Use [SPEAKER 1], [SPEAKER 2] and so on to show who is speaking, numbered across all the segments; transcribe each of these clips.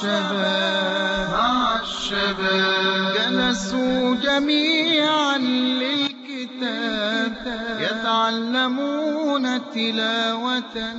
[SPEAKER 1] الشباب مع الشباب جلسوا جميعا للكتاب يتعلمون تلاوة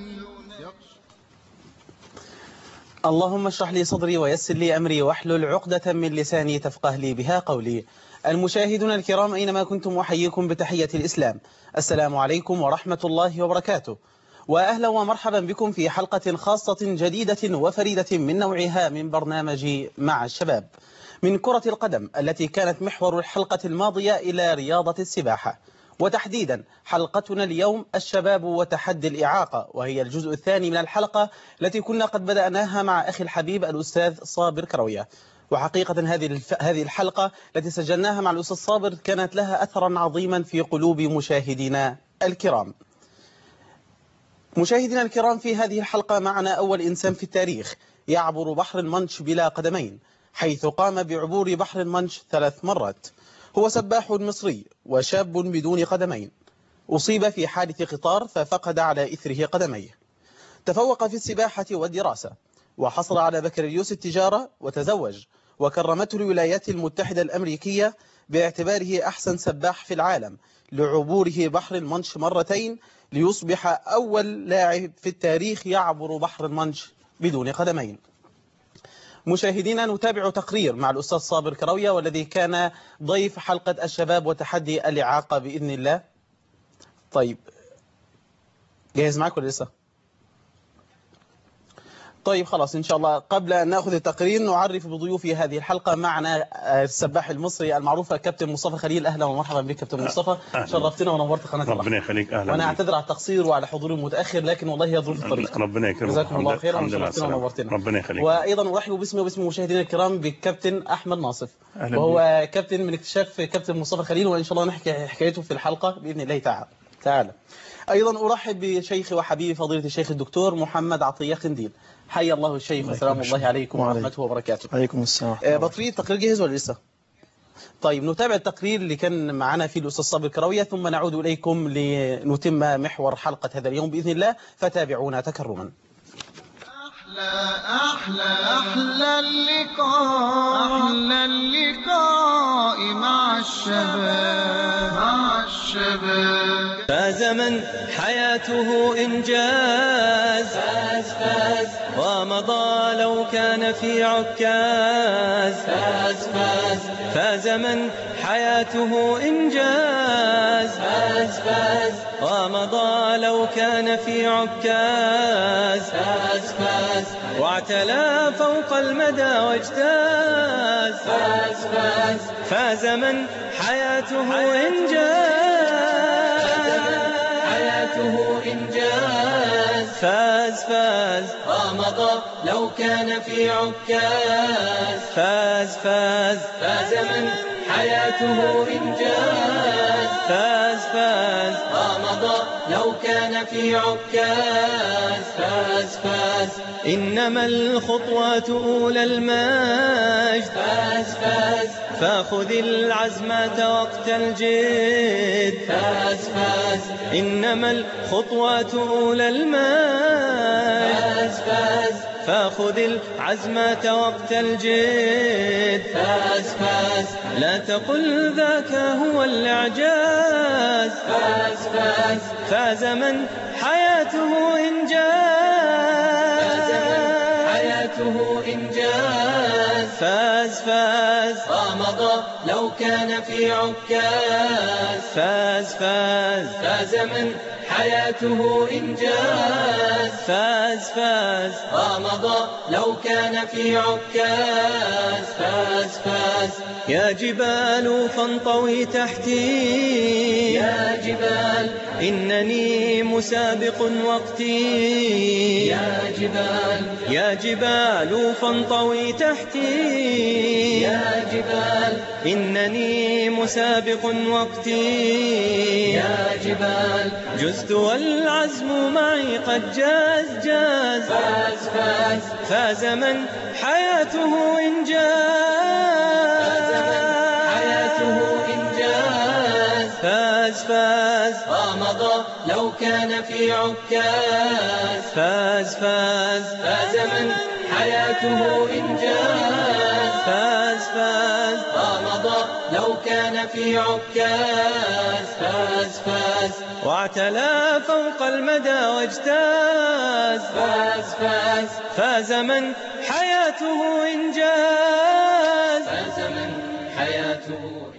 [SPEAKER 2] اللهم اشرح لي صدري ويسر لي أمري واحلل عقدة من لساني تفقه لي بها قولي المشاهدون الكرام أينما كنتم أحييكم بتحية الإسلام السلام عليكم ورحمة الله وبركاته وأهلا ومرحبا بكم في حلقة خاصة جديدة وفريدة من نوعها من برنامج مع الشباب من كرة القدم التي كانت محور الحلقة الماضية إلى رياضة السباحة وتحديدا حلقتنا اليوم الشباب وتحدي الإعاقة وهي الجزء الثاني من الحلقة التي كنا قد بدأناها مع أخي الحبيب الأستاذ صابر كروية وحقيقة هذه هذه الحلقة التي سجلناها مع الأستاذ صابر كانت لها أثرا عظيما في قلوب مشاهدينا الكرام مشاهدينا الكرام في هذه الحلقة معنا أول إنسان في التاريخ يعبر بحر المنش بلا قدمين حيث قام بعبور بحر المنش ثلاث مرات هو سباح مصري وشاب بدون قدمين أصيب في حادث قطار ففقد على إثره قدميه تفوق في السباحة والدراسة وحصل على بكالوريوس التجارة وتزوج وكرمته الولايات المتحدة الأمريكية باعتباره أحسن سباح في العالم لعبوره بحر المنش مرتين ليصبح أول لاعب في التاريخ يعبر بحر المنش بدون قدمين مشاهدينا نتابع تقرير مع الأستاذ صابر كروية والذي كان ضيف حلقة الشباب وتحدي الإعاقة بإذن الله طيب جاهز معك ولا لسه طيب خلاص إن شاء الله قبل أن نأخذ التقرير نعرف بضيوف هذه الحلقة معنا السباح المصري المعروف كابتن مصطفى خليل أهلا ومرحبا بك كابتن مصطفى شرفتنا ونورت قناة
[SPEAKER 3] ربنا يخليك أهلا
[SPEAKER 2] وأنا
[SPEAKER 3] بك.
[SPEAKER 2] أعتذر على التقصير وعلى حضوري المتأخر لكن والله هي ظروف الطريق
[SPEAKER 3] ربنا يكرمك
[SPEAKER 2] جزاكم الله خيرا
[SPEAKER 3] الحمد لله
[SPEAKER 2] وشرفتنا
[SPEAKER 3] على
[SPEAKER 2] ونورتنا
[SPEAKER 3] السلامة. ربنا يخليك
[SPEAKER 2] وايضا ارحب باسمي وباسم مشاهدينا الكرام بالكابتن احمد ناصف
[SPEAKER 3] أهلا
[SPEAKER 2] وهو كابتن من اكتشاف كابتن مصطفى خليل وان شاء الله نحكي حكايته في الحلقه باذن الله تعالى تعالى ايضا ارحب بشيخي وحبيبي فضيله الشيخ الدكتور محمد عطيه قنديل حي الله الشيخ وسلام الله عليكم ورحمته وبركاته
[SPEAKER 4] عليكم السلام
[SPEAKER 2] آه، بطريق التقرير جاهز ولا لسه طيب نتابع التقرير اللي كان معنا فيه الأستاذ صابر كروية ثم نعود إليكم لنتم محور حلقة هذا اليوم بإذن الله فتابعونا تكرما
[SPEAKER 1] أحلى أحلى أحلى اللقاء أحلى اللقاء مع الشباب مع الشباب
[SPEAKER 5] فاز من حياته إنجاز فاز فاز ومضى لو كان في عكاز فاز فاز فاز من حياته إنجاز فاز فاز ومضى لو كان في عكاز فاز فاز واعتلى فوق المدى واجتاز فاز فاز فاز من حياته إنجاز حياته إنجاز فاز فاز ومضى لو كان في عكاز فاز فاز فاز من حياته إنجاز فاز فاز ومضى لو كان في عكاز فاز فاز إنما الخطوات أولى المجد فاز فاز فخذ العزمة وقت الجد فاز فاز إنما الخطوات أولى المجد فاز فاز فخذ العزمة وقت الجد فاز فاز لا تقل ذاك هو الإعجاز فاز فاز فاز من حياته إنجاز حياته إنجاز فاز فاز ومضى لو كان في عكاز فاز فاز فاز من حياته إنجاز فاز فاز ومضى لو كان في عكاز فاز فاز يا جبال فانطوي تحتي يا جبال إنني مسابق وقتي يا جبال يا جبال فانطوي تحتي يا جبال إنني مسابق وقتي يا جبال جزت والعزم معي قد جاز جاز فاز فاز فاز من حياته إنجاز حياته إنجاز فاز فاز ومضى لو كان في عكاز فاز فاز فاز من حياته إنجاز فاز فاز ومضى لو كان في عكاز فاز فاز واعتلى فوق المدى واجتاز فاز فاز فاز من حياته إنجاز فاز من حياته إنجاز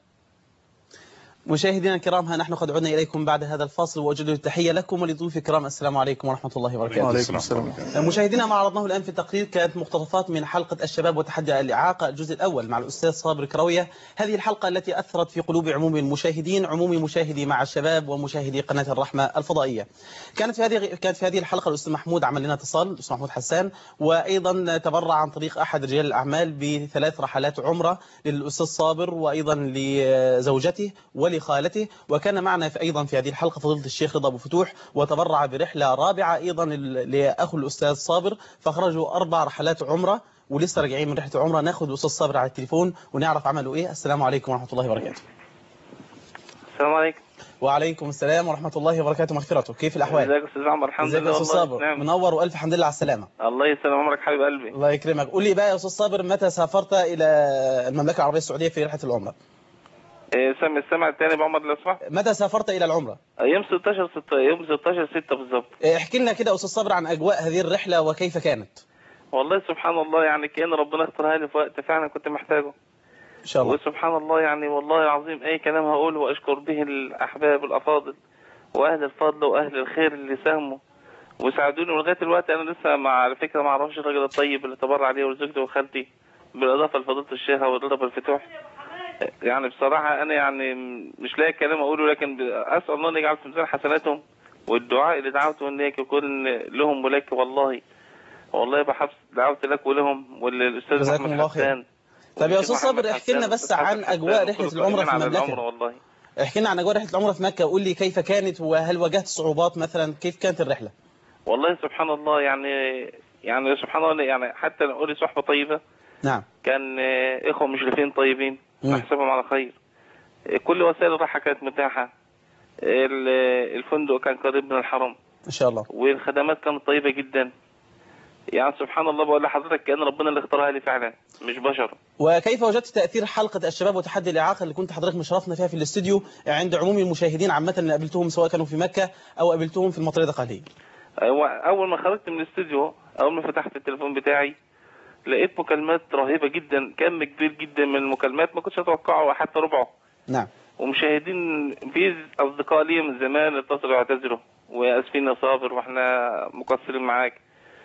[SPEAKER 2] مشاهدينا الكرام ها نحن قد عدنا إليكم بعد هذا الفاصل وأجد التحية لكم ولضيوف الكرام السلام عليكم ورحمة الله وبركاته
[SPEAKER 3] وعليكم السلام
[SPEAKER 2] مشاهدينا ما عرضناه الآن في التقرير كانت مقتطفات من حلقة الشباب وتحدي الإعاقة الجزء الأول مع الأستاذ صابر كروية هذه الحلقة التي أثرت في قلوب عموم المشاهدين عموم مشاهدي مع الشباب ومشاهدي قناة الرحمة الفضائية كانت في هذه كانت في هذه الحلقة الأستاذ محمود عمل لنا اتصال الأستاذ محمود حسان وأيضا تبرع عن طريق أحد رجال الأعمال بثلاث رحلات عمرة للأستاذ صابر وأيضا لزوجته ولخالته وكان معنا في أيضا في هذه الحلقة فضيلة الشيخ رضا أبو فتوح وتبرع برحلة رابعة أيضا لأخو الأستاذ صابر فخرجوا أربع رحلات عمرة ولسه راجعين من رحلة عمرة ناخذ الأستاذ صابر على التليفون ونعرف عملوا إيه السلام عليكم ورحمة الله وبركاته
[SPEAKER 4] السلام عليكم
[SPEAKER 2] وعليكم السلام ورحمة الله وبركاته مغفرته كيف الأحوال؟
[SPEAKER 4] ازيك يا استاذ عمر الحمد
[SPEAKER 2] ازيك
[SPEAKER 4] لله
[SPEAKER 2] يا أستاذ
[SPEAKER 4] والله
[SPEAKER 2] صابر
[SPEAKER 4] نعم
[SPEAKER 2] منور وألف حمد لله على السلامة
[SPEAKER 4] الله يسلم عمرك حبيب قلبي
[SPEAKER 2] الله يكرمك قول لي بقى يا أستاذ صابر متى سافرت إلى المملكة العربية السعودية في رحلة العمرة؟
[SPEAKER 4] إيه سامع السمع الثاني بعمر لو سمحت
[SPEAKER 2] متى سافرت إلى العمرة؟
[SPEAKER 4] يوم 16 6 يوم 16 6 بالظبط
[SPEAKER 2] إيه، احكي لنا كده يا أستاذ صابر عن أجواء هذه الرحلة وكيف كانت؟
[SPEAKER 4] والله سبحان الله يعني كأن ربنا اختارها لي في وقت فعلا كنت محتاجه
[SPEAKER 2] إن شاء الله
[SPEAKER 4] وسبحان الله يعني والله العظيم اي كلام هقوله واشكر به الاحباب الافاضل واهل الفضل واهل الخير اللي ساهموا وساعدوني ولغايه الوقت انا لسه مع على فكره ما اعرفش الراجل الطيب اللي تبرع عليه وزوجتي وخالتي بالاضافه لفضيله الشيخ ورضا بالفتوح يعني بصراحه انا يعني مش لاقي كلام اقوله لكن اسال الله ان يجعل في ميزان حسناتهم والدعاء اللي دعوته ان يكون لهم ولك والله والله بحبس دعوت لك ولهم وللاستاذ
[SPEAKER 2] جزاكم
[SPEAKER 4] محمد
[SPEAKER 2] الله خير.
[SPEAKER 4] حسان
[SPEAKER 2] طب يا
[SPEAKER 4] والشيخ
[SPEAKER 2] أستاذ صابر
[SPEAKER 4] محمد
[SPEAKER 2] احكي لنا
[SPEAKER 4] حسان
[SPEAKER 2] بس
[SPEAKER 4] والأستاذ
[SPEAKER 2] عن
[SPEAKER 4] حسن
[SPEAKER 2] أجواء
[SPEAKER 4] وكل
[SPEAKER 2] رحلة
[SPEAKER 4] قائمين
[SPEAKER 2] العمرة في
[SPEAKER 4] على
[SPEAKER 2] المملكة.
[SPEAKER 4] العمرة والله
[SPEAKER 2] احكي لنا عن أجواء رحلة العمرة في مكة قول لي كيف كانت وهل واجهت صعوبات مثلا كيف كانت الرحلة؟
[SPEAKER 4] والله سبحان الله يعني يعني سبحان الله يعني حتى نقول لي صحبة طيبة
[SPEAKER 2] نعم
[SPEAKER 4] كان آه، إخوة مشرفين طيبين
[SPEAKER 2] مم.
[SPEAKER 4] نحسبهم على خير آه، كل وسائل الراحة كانت متاحة ال- آه، الفندق كان قريب من الحرم
[SPEAKER 2] إن شاء الله
[SPEAKER 4] والخدمات كانت طيبة جدا يعني سبحان الله بقول لحضرتك كأن ربنا اللي اختارها لي فعلا مش بشر
[SPEAKER 2] وكيف وجدت تأثير حلقة الشباب وتحدي الإعاقة اللي كنت حضرتك مشرفنا فيها في الاستوديو عند عموم المشاهدين عامة اللي قابلتهم سواء كانوا في مكة أو قابلتهم في المطرية القهلية
[SPEAKER 4] هو اول ما خرجت من الاستوديو اول ما فتحت التليفون بتاعي لقيت مكالمات رهيبه جدا كم كبير جدا من المكالمات ما كنتش اتوقعه حتى ربعه
[SPEAKER 2] نعم
[SPEAKER 4] ومشاهدين في اصدقاء لي من زمان اتصلوا يعتذروا واسفين يا صابر واحنا مقصرين معاك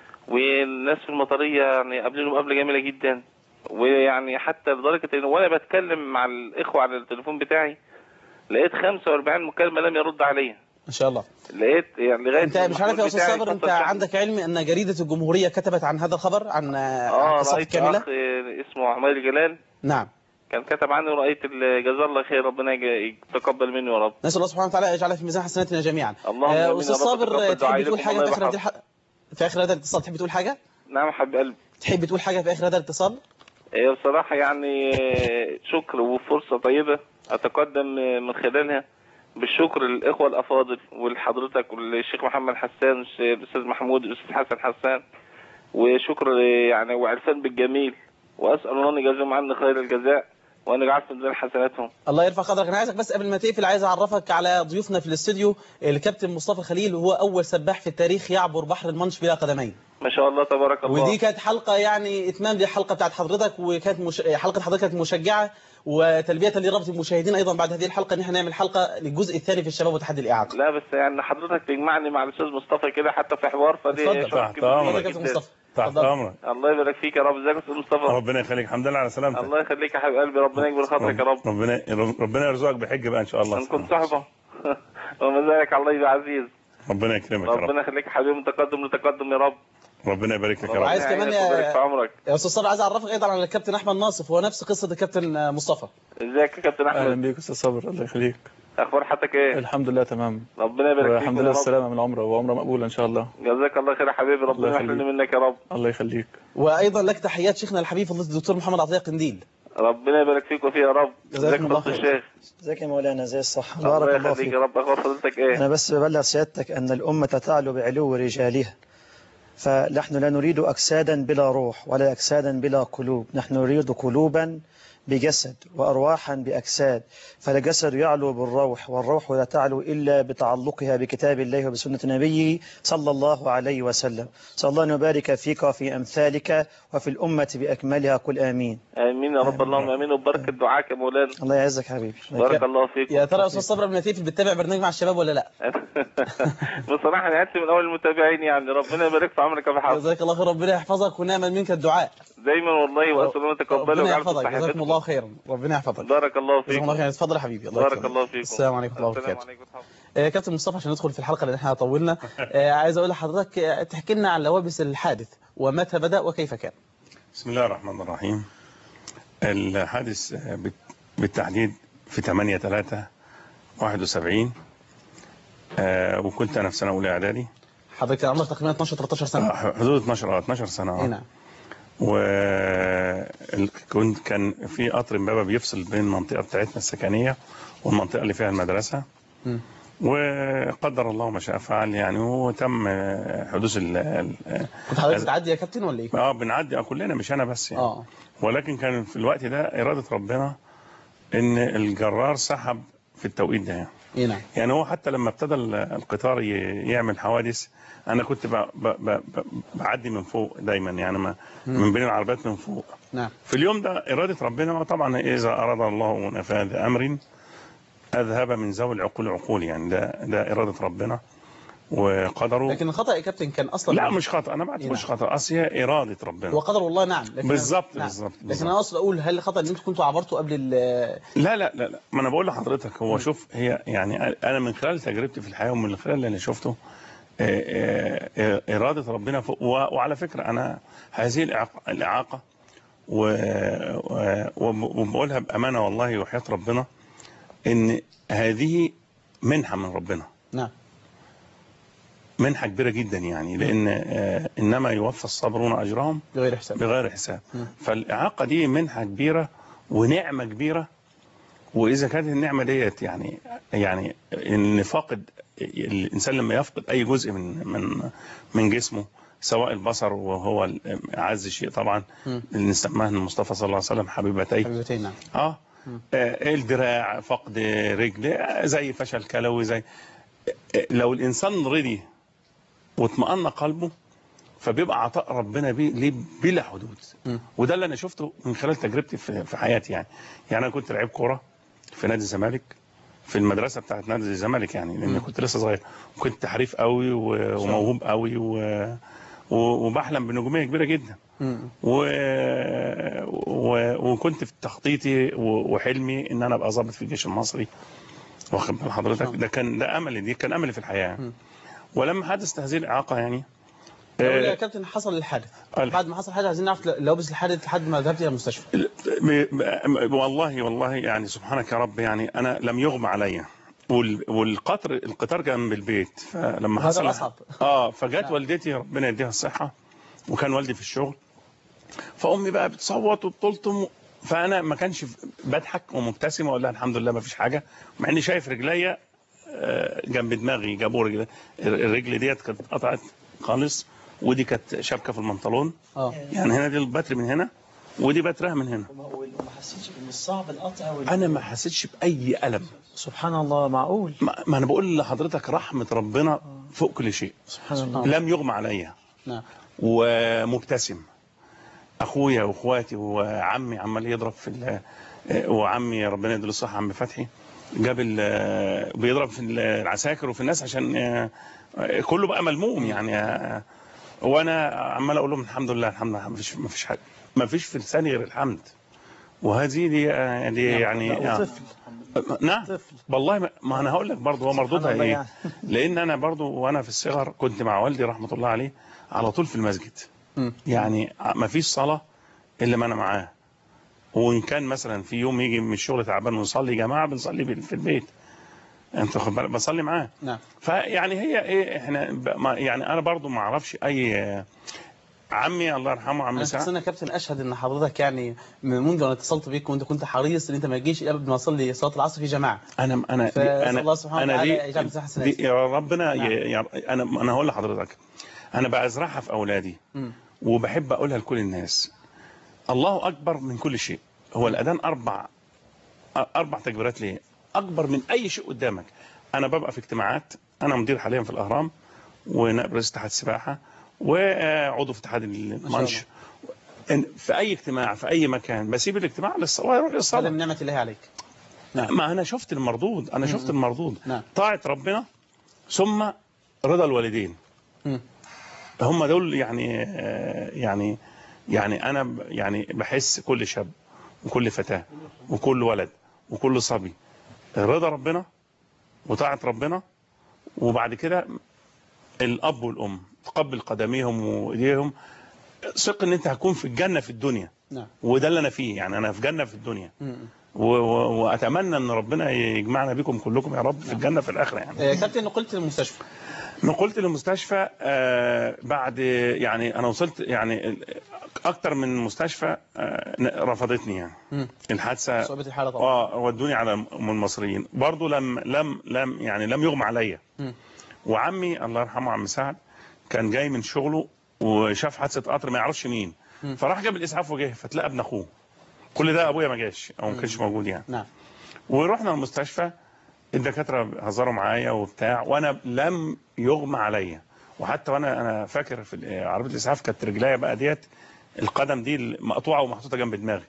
[SPEAKER 4] والناس في المطريه يعني قابلينه مقابله جميله جدا ويعني حتى لدرجه ان وانا بتكلم مع الاخوه على التليفون بتاعي لقيت 45 مكالمه لم يرد عليا
[SPEAKER 2] إن شاء الله
[SPEAKER 4] لقيت يعني لغايه
[SPEAKER 2] أنت مش عارف يا أستاذ
[SPEAKER 4] بتاعي
[SPEAKER 2] صابر أنت
[SPEAKER 4] اتصل شخص.
[SPEAKER 2] عندك علم أن جريدة الجمهورية كتبت عن هذا الخبر عن عن
[SPEAKER 4] اه
[SPEAKER 2] قصة
[SPEAKER 4] رأيت
[SPEAKER 2] كاملة
[SPEAKER 4] أخ آه، اسمه عمال جلال
[SPEAKER 2] نعم
[SPEAKER 4] كان كتب عني ورأيت ال- جزاه الله خير ربنا يج- يتقبل منه يا رب
[SPEAKER 2] نسأل الله سبحانه وتعالى يجعلها في ميزان حسناتنا جميعا
[SPEAKER 4] اللهم
[SPEAKER 2] آه،
[SPEAKER 4] آمين
[SPEAKER 2] أستاذ
[SPEAKER 4] يا رب،
[SPEAKER 2] صابر
[SPEAKER 4] تقبل
[SPEAKER 2] تحب
[SPEAKER 4] دعائي
[SPEAKER 2] تقول
[SPEAKER 4] لكم،
[SPEAKER 2] حاجة
[SPEAKER 4] الله
[SPEAKER 2] في آخر هذه
[SPEAKER 4] يبارك.
[SPEAKER 2] الحلقة في آخر هذا الاتصال تحب تقول حاجة
[SPEAKER 4] نعم حبيب قلبي
[SPEAKER 2] تحب تقول حاجة في آخر هذا الاتصال
[SPEAKER 4] هي بصراحة يعني آه، شكر وفرصة طيبة أتقدم آه، من خلالها بالشكر للإخوة الأفاضل ولحضرتك والشيخ محمد حسان والأستاذ محمود والأستاذ حسن حسان وشكر آه، يعني وعرفان بالجميل وأسأل الله أن يجازيهم عنا خير الجزاء وأن يجعل في ميزان حسناتهم
[SPEAKER 2] الله يرفع قدرك انا عايزك بس قبل ما تقفل عايز اعرفك على ضيوفنا في الاستوديو الكابتن مصطفى خليل وهو اول سباح في التاريخ يعبر بحر المنش بلا قدمين
[SPEAKER 4] ما شاء الله تبارك الله
[SPEAKER 2] ودي كانت حلقه يعني اتمام للحلقه بتاعت حضرتك وكانت مش... حلقه حضرتك كانت مشجعه وتلبيه لرغبه المشاهدين ايضا بعد هذه الحلقه ان احنا نعمل حلقه للجزء الثاني في الشباب وتحدي الاعاقه
[SPEAKER 4] لا بس يعني حضرتك تجمعني مع الاستاذ مصطفى كده حتى في حوار فدي
[SPEAKER 2] اتفضل.
[SPEAKER 4] شرف
[SPEAKER 3] تحت
[SPEAKER 4] كبير
[SPEAKER 3] أمرك.
[SPEAKER 2] اتفضل يا
[SPEAKER 4] جدا.
[SPEAKER 2] كابتن مصطفى
[SPEAKER 3] تحت
[SPEAKER 2] اتفضل.
[SPEAKER 3] امرك
[SPEAKER 4] الله يبارك فيك يا رب ازيك يا استاذ مصطفى
[SPEAKER 3] ربنا يخليك الحمد لله على سلامتك
[SPEAKER 4] الله يخليك يا حبيب قلبي ربنا يكبر خاطرك يا رب
[SPEAKER 3] ربنا ربنا يرزقك بحج بقى ان شاء الله
[SPEAKER 4] ان كنت صاحبه وما ذلك الله يبقى عزيز
[SPEAKER 3] ربنا يكرمك يا رب
[SPEAKER 4] ربنا يخليك يا حبيبي من تقدم لتقدم يا رب
[SPEAKER 3] ربنا يبارك لك يا
[SPEAKER 4] ربنا
[SPEAKER 3] رب
[SPEAKER 2] عايز كمان
[SPEAKER 4] يعينك
[SPEAKER 2] يا-
[SPEAKER 4] ويبارك في عمرك
[SPEAKER 2] يا استاذ صابر عايز اعرفك ايضا على الكابتن احمد ناصف هو نفس قصه الكابتن مصطفى
[SPEAKER 4] ازيك يا كابتن
[SPEAKER 6] اهلا
[SPEAKER 4] احمد
[SPEAKER 6] بيك استاذ صبر الله يخليك
[SPEAKER 4] اخبار حياتك ايه
[SPEAKER 6] الحمد لله تمام
[SPEAKER 4] ربنا يبارك فيك
[SPEAKER 6] والحمد
[SPEAKER 4] يا
[SPEAKER 6] لله
[SPEAKER 4] رب
[SPEAKER 6] السلامه من العمره وعمره مقبوله ان شاء الله
[SPEAKER 4] جزاك الله خير يا حبيبي ربنا
[SPEAKER 6] الله يخليك.
[SPEAKER 4] يحرمني منك يا رب
[SPEAKER 6] الله يخليك
[SPEAKER 2] وايضا لك تحيات شيخنا الحبيب فضيله الدكتور محمد عطيه قنديل
[SPEAKER 4] ربنا يبارك فيك وفيه يا رب
[SPEAKER 2] جزاكم
[SPEAKER 4] ازيك
[SPEAKER 2] الله
[SPEAKER 4] فضل
[SPEAKER 2] خير.
[SPEAKER 4] الشيخ
[SPEAKER 7] ازيك يا مولانا زي الصح
[SPEAKER 4] الله
[SPEAKER 7] بارك الله
[SPEAKER 4] يخليك
[SPEAKER 7] فيك
[SPEAKER 4] يا رب اخبار فضيلتك ايه
[SPEAKER 7] انا بس ببلغ سيادتك ان الامه تعلو بعلو رجالها فنحن لا نريد أجسادا بلا روح ولا أجسادا بلا قلوب نحن نريد قلوبا بجسد وأرواحا بأجساد فالجسد يعلو بالروح والروح لا تعلو إلا بتعلقها بكتاب الله وبسنة نبيه صلى الله عليه وسلم صلى الله أن يبارك فيك وفي أمثالك وفي الأمة بأكملها قل آمين
[SPEAKER 4] امين يا رب اللهم امين وبركه دعاك يا مولانا
[SPEAKER 7] الله يعزك حبيبي
[SPEAKER 4] بارك الله فيك
[SPEAKER 2] يا ترى يا استاذ صبري ابن لطيف بتتابع برنامج مع الشباب ولا لا
[SPEAKER 4] بصراحه انا قعدت من اول المتابعين يعني ربنا يبارك في عمرك يا ابو حافظ
[SPEAKER 2] جزاك الله خير ربنا يحفظك ونعمل منك الدعاء
[SPEAKER 4] دايما والله واسال الله تقبله
[SPEAKER 2] ربنا
[SPEAKER 4] ويجعل
[SPEAKER 2] يحفظك
[SPEAKER 4] في
[SPEAKER 2] جزاكم
[SPEAKER 4] صحتكم
[SPEAKER 2] الله خيرا ربنا يحفظك
[SPEAKER 4] بارك الله
[SPEAKER 2] جزاكم
[SPEAKER 4] فيكم
[SPEAKER 2] الله خير اتفضل يا حبيبي الله
[SPEAKER 4] بارك
[SPEAKER 2] يكرمك.
[SPEAKER 4] الله فيكم
[SPEAKER 2] السلام عليكم ورحمه الله
[SPEAKER 4] السلام
[SPEAKER 2] وبركاته
[SPEAKER 4] عليكم ورحمة الله.
[SPEAKER 2] آه، كابتن مصطفى عشان ندخل في الحلقه اللي احنا طولنا آه، عايز اقول لحضرتك آه، تحكي لنا عن لوابس الحادث ومتى بدا وكيف كان
[SPEAKER 3] بسم الله الرحمن الرحيم الحادث آه، بت- بالتحديد في 8 3 71 آه، وكنت انا في سنه اولى اعدادي
[SPEAKER 2] حضرتك عمرك تقريبا 12 13 سنه
[SPEAKER 3] آه، حدود 12 اه 12 سنه
[SPEAKER 2] اي
[SPEAKER 3] اه
[SPEAKER 2] نعم
[SPEAKER 3] وكنت كان في قطر امبابه بيفصل بين المنطقه بتاعتنا السكنيه والمنطقه اللي فيها المدرسه
[SPEAKER 2] مم.
[SPEAKER 3] وقدر الله ما شاء فعل يعني وتم آه، حدوث ال ال-
[SPEAKER 2] كنت حضرتك بتعدي يا كابتن ولا ايه؟
[SPEAKER 3] اه بنعدي آه، كلنا مش انا بس يعني
[SPEAKER 2] اه
[SPEAKER 3] ولكن كان في الوقت ده إرادة ربنا إن الجرار سحب في التوقيت ده يعني.
[SPEAKER 2] اي نعم
[SPEAKER 3] يعني هو حتى لما ابتدى ال- القطار ي- يعمل حوادث أنا كنت ب- ب- ب- ب- بعدي من فوق دايما يعني ما من بين العربيات من فوق
[SPEAKER 2] نعم
[SPEAKER 3] في اليوم ده إرادة ربنا طبعا إذا أراد الله نفاذ أمر أذهب من ذوي العقول عقول يعني ده ده إرادة ربنا وقدره
[SPEAKER 2] لكن الخطا يا كابتن كان اصلا
[SPEAKER 3] لا مش خطأ أنا ما بعتبرش خطأ أصل هي إرادة ربنا
[SPEAKER 2] وقدر الله نعم لكن
[SPEAKER 3] بالظبط
[SPEAKER 2] نعم.
[SPEAKER 3] بالظبط
[SPEAKER 2] لكن
[SPEAKER 3] بالظبط.
[SPEAKER 2] انا اقصد اقول هل خطا ان انتوا كنتوا عبرتوا قبل ال
[SPEAKER 3] لا لا لا لا ما انا بقول لحضرتك هو شوف هي يعني انا من خلال تجربتي في الحياه ومن خلال اللي انا شفته آه، آه، آه، اراده ربنا فوق و- وعلى فكره انا هذه الإعاقة- الاعاقه و- و- وبقولها بامانه والله وحياه ربنا ان هذه منحه من ربنا
[SPEAKER 2] نعم
[SPEAKER 3] منحه كبيره جدا يعني لان آه، انما يوفى الصابرون اجرهم
[SPEAKER 2] بغير حساب
[SPEAKER 3] بغير حساب
[SPEAKER 2] مم.
[SPEAKER 3] فالإعاقة دي منحة كبيرة ونعمة كبيرة وإذا كانت النعمة ديت يعني يعني إن فاقد الإنسان لما يفقد أي جزء من من من جسمه سواء البصر وهو أعز شيء طبعا
[SPEAKER 2] مم.
[SPEAKER 3] اللي نسماه المصطفى صلى الله عليه وسلم حبيبتيه
[SPEAKER 2] حبيبتين نعم
[SPEAKER 3] اه
[SPEAKER 2] مم.
[SPEAKER 3] آه، الدراع فقد رجل آه، زي فشل كلوي زي آه، لو الانسان رضي واطمأن قلبه فبيبقى عطاء ربنا بيه ليه بلا حدود
[SPEAKER 2] مم.
[SPEAKER 3] وده اللي انا شفته من خلال تجربتي في في حياتي يعني يعني انا كنت لعيب كوره في نادي الزمالك في المدرسه بتاعت نادي الزمالك يعني لان
[SPEAKER 2] مم.
[SPEAKER 3] كنت لسه صغير وكنت حريف قوي و- وموهوب قوي و- و- وبحلم بنجوميه كبيره جدا
[SPEAKER 2] مم.
[SPEAKER 3] و... و... وكنت في تخطيطي و... وحلمي ان انا ابقى ضابط في الجيش المصري واخد بال حضرتك ده كان ده املي دي كان املي في الحياه
[SPEAKER 2] مم.
[SPEAKER 3] ولما حدثت هذه الاعاقه يعني
[SPEAKER 2] أقول يا
[SPEAKER 3] آه،
[SPEAKER 2] كابتن حصل الحادث
[SPEAKER 3] ال-
[SPEAKER 2] بعد ما حصل الحادث عايزين نعرف لوابس الحادث لحد ما ذهبت الى المستشفى
[SPEAKER 3] ب- ب- والله والله يعني سبحانك يا رب يعني انا لم يغمى عليا وال... والقطر القطار كان بالبيت فلما
[SPEAKER 2] هذا
[SPEAKER 3] حصل
[SPEAKER 2] الأصعب.
[SPEAKER 3] اه فجت
[SPEAKER 2] نعم.
[SPEAKER 3] والدتي ربنا يديها الصحه وكان والدي في الشغل فامي بقى بتصوت وبتلطم فانا ما كانش بضحك ومبتسم واقول لها الحمد لله ما فيش حاجه مع اني شايف رجليا آه، جنب دماغي جابوا رجل الرجل ديت كانت اتقطعت خالص ودي كانت شبكه في البنطلون
[SPEAKER 2] اه
[SPEAKER 3] يعني هنا دي البتر من هنا ودي بترها من هنا
[SPEAKER 7] وما حسيتش ان الصعب القطع وال...
[SPEAKER 3] انا ما حسيتش باي الم
[SPEAKER 7] سبحان الله معقول
[SPEAKER 3] ما ما انا بقول لحضرتك رحمه ربنا فوق كل شيء
[SPEAKER 7] سبحان الله
[SPEAKER 3] لم يغمى عليا
[SPEAKER 2] نعم
[SPEAKER 3] ومبتسم اخويا واخواتي وعمي عمال يضرب في ال- وعمي ربنا يديله الصحه عم فتحي جاب ال- بيضرب في العساكر وفي الناس عشان كله بقى ملموم يعني وانا عمال اقول لهم الحمد لله الحمد لله ما فيش ما فيش حاجه ما فيش في لساني غير الحمد وهذه دي دي يعني
[SPEAKER 7] لا،
[SPEAKER 3] آه.
[SPEAKER 7] وطفل
[SPEAKER 3] نعم
[SPEAKER 7] طفل.
[SPEAKER 3] والله ما, ما انا هقول لك برضه هو مردودها
[SPEAKER 7] الله
[SPEAKER 3] ايه
[SPEAKER 7] يعني.
[SPEAKER 3] لان انا برضه وانا في الصغر كنت مع والدي رحمه الله عليه على طول في المسجد
[SPEAKER 2] مم.
[SPEAKER 3] يعني ما فيش صلاه الا ما انا معاه وان كان مثلا في يوم يجي من الشغل تعبان ونصلي جماعه بنصلي بال- في البيت انت واخد بالك بصلي معاه
[SPEAKER 2] نعم
[SPEAKER 3] فيعني هي ايه احنا ب- ما يعني انا برضو ما اعرفش اي آه، عمي الله يرحمه عم
[SPEAKER 2] انا
[SPEAKER 3] سعد
[SPEAKER 2] شخصيا يا كابتن اشهد ان حضرتك يعني من منذ ان اتصلت بيك وانت كنت حريص ان انت ما تجيش قبل ما اصلي صلاه العصر في جماعه
[SPEAKER 3] انا انا دي
[SPEAKER 2] فأسأل
[SPEAKER 3] انا
[SPEAKER 2] الله سبحانه
[SPEAKER 3] انا
[SPEAKER 2] وتعالى
[SPEAKER 3] دي,
[SPEAKER 2] يجعل مساحة حسنات.
[SPEAKER 3] دي يا ربنا
[SPEAKER 2] نعم.
[SPEAKER 3] ي- يا انا انا هقول لحضرتك انا بزرعها في اولادي
[SPEAKER 2] مم.
[SPEAKER 3] وبحب اقولها لكل الناس الله اكبر من كل شيء هو الاذان اربع اربع تكبيرات ليه اكبر من اي شيء قدامك انا ببقى في اجتماعات انا مدير حاليا في الاهرام ونائب رئيس اتحاد السباحه وعضو في اتحاد المنش إن في اي اجتماع في اي مكان بسيب الاجتماع للصلاه واروح
[SPEAKER 2] هذا
[SPEAKER 3] للصلاه
[SPEAKER 2] من نعمة الله عليك نعم
[SPEAKER 3] ما انا شفت المردود انا شفت المردود
[SPEAKER 2] نعم.
[SPEAKER 3] طاعه ربنا ثم رضا الوالدين
[SPEAKER 2] مم.
[SPEAKER 3] هم دول يعني آه، يعني يعني انا ب- يعني بحس كل شاب وكل فتاه وكل ولد وكل صبي رضا ربنا وطاعه ربنا وبعد كده الاب والام تقبل قدميهم وايديهم ثق ان انت هتكون في الجنه في الدنيا
[SPEAKER 2] نعم
[SPEAKER 3] وده اللي انا فيه يعني انا في جنه في الدنيا
[SPEAKER 2] مم.
[SPEAKER 3] و- و- واتمنى ان ربنا يجمعنا بكم كلكم يا رب في الجنه في الاخره يعني
[SPEAKER 2] آه، كابتن نقلت للمستشفى
[SPEAKER 3] نقلت للمستشفى آه، بعد يعني انا وصلت يعني ال- اكتر من مستشفى آه، رفضتني يعني
[SPEAKER 2] مم.
[SPEAKER 3] الحادثه
[SPEAKER 2] صعوبة الحالة طبعا
[SPEAKER 3] اه ودوني على ام المصريين برضو لم لم لم يعني لم يغمى عليا
[SPEAKER 2] مم.
[SPEAKER 3] وعمي الله يرحمه عم سعد كان جاي من شغله وشاف حادثه قطر ما يعرفش مين
[SPEAKER 2] مم.
[SPEAKER 3] فراح جاب الاسعاف وجه فتلاقى ابن اخوه كل ده ابويا ما جاش او ما كانش موجود يعني
[SPEAKER 2] نعم
[SPEAKER 3] ورحنا المستشفى الدكاتره هزروا معايا وبتاع وانا لم يغمى عليا وحتى وانا انا فاكر في عربيه الاسعاف كانت رجليا بقى ديت القدم دي مقطوعه ومحطوطه جنب دماغي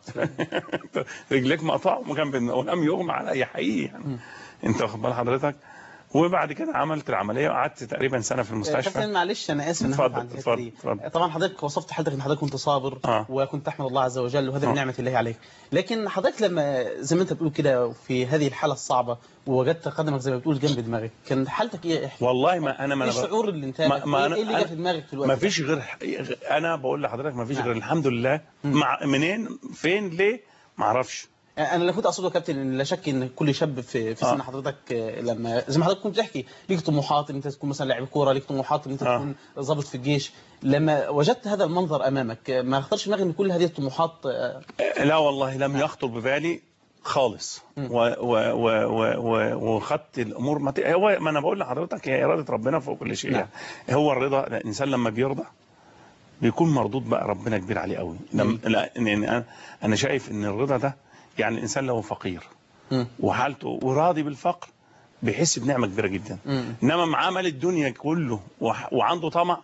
[SPEAKER 3] رجليك مقطوعه وجنب دماغي ولم يغمى عليا حقيقي يعني انت واخد بال حضرتك وبعد كده عملت العمليه وقعدت تقريبا سنه في
[SPEAKER 2] كابتن
[SPEAKER 3] المستشفى
[SPEAKER 2] معلش انا اسف ان
[SPEAKER 3] اتفضل،
[SPEAKER 2] أنا عن الحتة
[SPEAKER 3] اتفضل،
[SPEAKER 2] دي.
[SPEAKER 3] اتفضل.
[SPEAKER 2] طبعا حضرتك وصفت حضرتك ان حضرتك كنت صابر
[SPEAKER 3] آه.
[SPEAKER 2] وكنت تحمد الله عز وجل وهذا من
[SPEAKER 3] آه.
[SPEAKER 2] نعمه الله عليك لكن حضرتك لما زي ما انت بتقول كده في هذه الحاله الصعبه ووجدت قدمك زي ما بتقول جنب دماغك كان حالتك ايه احكي
[SPEAKER 3] والله ما انا ما
[SPEAKER 2] ايه
[SPEAKER 3] انا بقى-
[SPEAKER 2] الشعور اللي انت
[SPEAKER 3] ما- ما
[SPEAKER 2] ايه
[SPEAKER 3] أنا-
[SPEAKER 2] إيه اللي جه
[SPEAKER 3] أنا-
[SPEAKER 2] في دماغك في الوقت
[SPEAKER 3] ما
[SPEAKER 2] ده؟
[SPEAKER 3] فيش غير انا بقول لحضرتك ما فيش
[SPEAKER 2] نعم.
[SPEAKER 3] غير الحمد لله مع منين فين ليه ما اعرفش
[SPEAKER 2] انا اللي كنت اقصده يا كابتن ان لا شك ان كل شاب في في
[SPEAKER 3] آه.
[SPEAKER 2] سن حضرتك آه، لما زي ما حضرتك كنت بتحكي ليك طموحات ان انت تكون مثلا لاعب كوره ليك طموحات ان انت
[SPEAKER 3] آه.
[SPEAKER 2] تكون ضابط في الجيش لما وجدت هذا المنظر امامك آه، ما خطرش دماغك ان كل هذه الطموحات آه،
[SPEAKER 3] لا والله لم يخطر ببالي خالص و و و و و وخدت الامور ما ت- هو ما انا بقول لحضرتك هي اراده ربنا فوق كل شيء
[SPEAKER 2] نعم.
[SPEAKER 3] يعني. هو الرضا الانسان لما بيرضى بيكون مردود بقى ربنا كبير عليه قوي لم لا إن- إن انا انا شايف ان الرضا ده يعني الانسان لو فقير
[SPEAKER 2] مم.
[SPEAKER 3] وحالته وراضي بالفقر بيحس بنعمه كبيره جدا
[SPEAKER 2] مم.
[SPEAKER 3] انما معاه مال الدنيا كله وح- وعنده طمع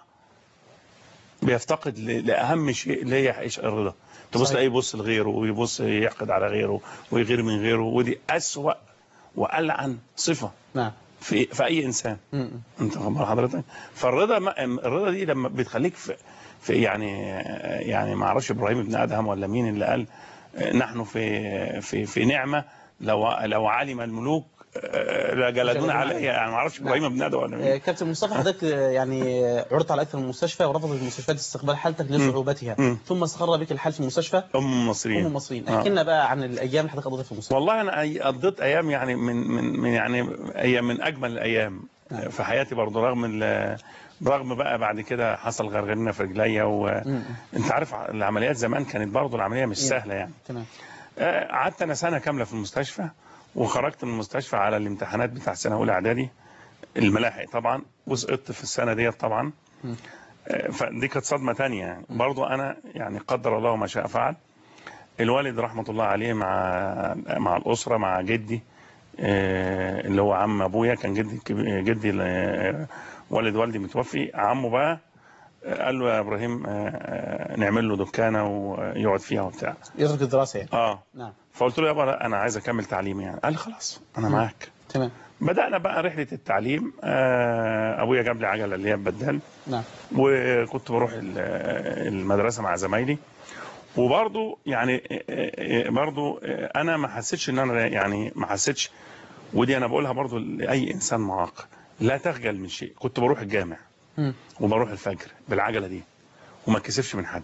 [SPEAKER 3] بيفتقد ل- لاهم شيء اللي هي عيش الرضا تبص
[SPEAKER 2] صحيح.
[SPEAKER 3] تلاقيه يبص لغيره ويبص يحقد على غيره ويغير من غيره ودي اسوأ والعن صفه
[SPEAKER 2] نعم
[SPEAKER 3] في في اي انسان
[SPEAKER 2] مم.
[SPEAKER 3] انت واخد بال حضرتك فالرضا ما الرضا دي لما بتخليك في, في يعني يعني ما اعرفش ابراهيم ابن ادهم ولا مين اللي قال نحن في في في نعمه لو لو علم الملوك لجلدونا عليها يعني ما اعرفش ابراهيم ابن ادهم ولا
[SPEAKER 2] آه،
[SPEAKER 3] مين
[SPEAKER 2] كابتن مصطفى حضرتك آه، يعني آه، عرضت على اكثر من مستشفى ورفضت المستشفيات استقبال حالتك لصعوبتها
[SPEAKER 3] مم.
[SPEAKER 2] ثم استقر بك الحال في المستشفى
[SPEAKER 3] ام
[SPEAKER 2] ام
[SPEAKER 3] المصريين
[SPEAKER 2] المصريين
[SPEAKER 3] آه.
[SPEAKER 2] احكي لنا بقى عن الايام اللي حضرتك قضيتها في المستشفى
[SPEAKER 3] والله انا أي- قضيت ايام يعني من من من يعني ايام من اجمل الايام
[SPEAKER 2] نعم.
[SPEAKER 3] في حياتي برضه رغم ال- رغم بقى بعد كده حصل غرغرنا في رجليا وانت عارف العمليات زمان كانت برضه العمليه مش
[SPEAKER 2] مم.
[SPEAKER 3] سهله يعني
[SPEAKER 2] تمام
[SPEAKER 3] آه، قعدت انا سنه كامله في المستشفى وخرجت من المستشفى على الامتحانات بتاع سنه اولى اعدادي الملاحق طبعا وسقطت في السنه ديت طبعا
[SPEAKER 2] مم.
[SPEAKER 3] آه، فدي كانت صدمه تانية يعني برضو انا يعني قدر الله ما شاء فعل الوالد رحمه الله عليه مع مع الاسره مع جدي آه، اللي هو عم ابويا كان جدي الكبير- جدي آه، والد والدي متوفي عمه بقى آه، قال له يا ابراهيم آه، آه، نعمل له دكانه ويقعد فيها وبتاع
[SPEAKER 2] يترك الدراسه يعني
[SPEAKER 3] اه
[SPEAKER 2] نعم
[SPEAKER 3] فقلت له يابا لا، انا عايز اكمل تعليمي يعني قال لي خلاص انا معاك
[SPEAKER 2] تمام
[SPEAKER 3] بدانا بقى رحله التعليم آه، ابويا جاب لي عجله اللي هي بدال
[SPEAKER 2] نعم
[SPEAKER 3] وكنت بروح ال- المدرسه مع زمايلي وبرضو يعني آه، آه، برضو آه، انا ما حسيتش ان انا يعني ما حسيتش ودي انا بقولها برضو لاي انسان معاق لا تخجل من شيء كنت بروح الجامع
[SPEAKER 2] مم.
[SPEAKER 3] وبروح الفجر بالعجله دي وما اتكسفش من حد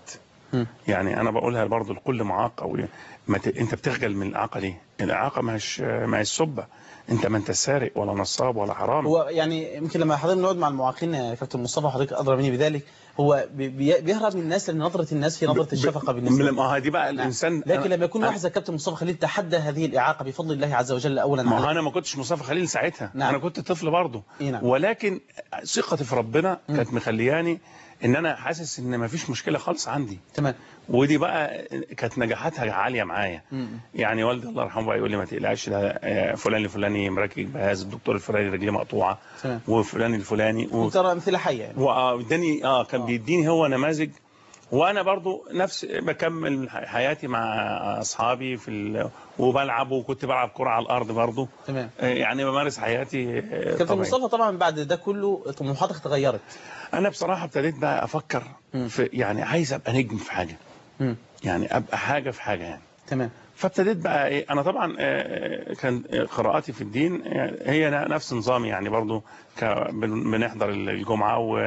[SPEAKER 2] مم.
[SPEAKER 3] يعني انا بقولها برضو لكل معاق او ما ت... انت بتخجل من الاعاقه ليه الاعاقه مش ما هي السبه انت ما انت سارق ولا نصاب ولا حرام
[SPEAKER 2] هو يعني يمكن لما حضرتك بنقعد مع المعاقين يا كابتن مصطفى وحضرتك ادرى مني بذلك هو بي- بي- بيهرب من الناس لان نظره الناس هي نظره الشفقه بالنسبه
[SPEAKER 3] من
[SPEAKER 2] له
[SPEAKER 3] ما هي دي بقى
[SPEAKER 2] نعم.
[SPEAKER 3] الانسان
[SPEAKER 2] لكن لما يكون
[SPEAKER 3] أنا-
[SPEAKER 2] واحد زي كابتن مصطفى خليل تحدى هذه الاعاقه بفضل الله عز وجل اولا
[SPEAKER 3] ما هو
[SPEAKER 2] عليه.
[SPEAKER 3] انا ما كنتش مصطفى خليل ساعتها
[SPEAKER 2] نعم.
[SPEAKER 3] انا كنت طفل برضه
[SPEAKER 2] إيه نعم.
[SPEAKER 3] ولكن ثقتي في ربنا
[SPEAKER 2] مم.
[SPEAKER 3] كانت مخلياني ان انا حاسس ان ما فيش مشكله خالص عندي
[SPEAKER 2] تمام
[SPEAKER 3] ودي بقى كانت نجاحاتها عاليه معايا
[SPEAKER 2] مم.
[SPEAKER 3] يعني والدي الله يرحمه بقى يقول لي ما تقلقش ده آه، فلان الفلاني مركب جهاز الدكتور الفلاني رجليه مقطوعه
[SPEAKER 2] تمام
[SPEAKER 3] وفلان الفلاني و...
[SPEAKER 2] ترى امثله حيه يعني
[SPEAKER 3] واداني اه كان
[SPEAKER 2] آه.
[SPEAKER 3] بيديني هو نماذج وانا برضو نفس بكمل حياتي مع اصحابي في ال... وبلعب وكنت بلعب كرة على الارض برضو
[SPEAKER 2] تمام
[SPEAKER 3] آه، يعني بمارس حياتي آه،
[SPEAKER 2] كابتن
[SPEAKER 3] طبيعي.
[SPEAKER 2] مصطفى طبعا بعد ده كله طموحاتك اتغيرت
[SPEAKER 3] انا بصراحه ابتديت بقى افكر
[SPEAKER 2] مم.
[SPEAKER 3] في يعني عايز ابقى نجم في حاجه
[SPEAKER 2] مم.
[SPEAKER 3] يعني ابقى حاجه في حاجه يعني
[SPEAKER 2] تمام
[SPEAKER 3] فابتديت بقى ايه انا طبعا آه، كان قراءاتي في الدين آه، هي نفس نظامي يعني برضو ك- بن- بنحضر الجمعه و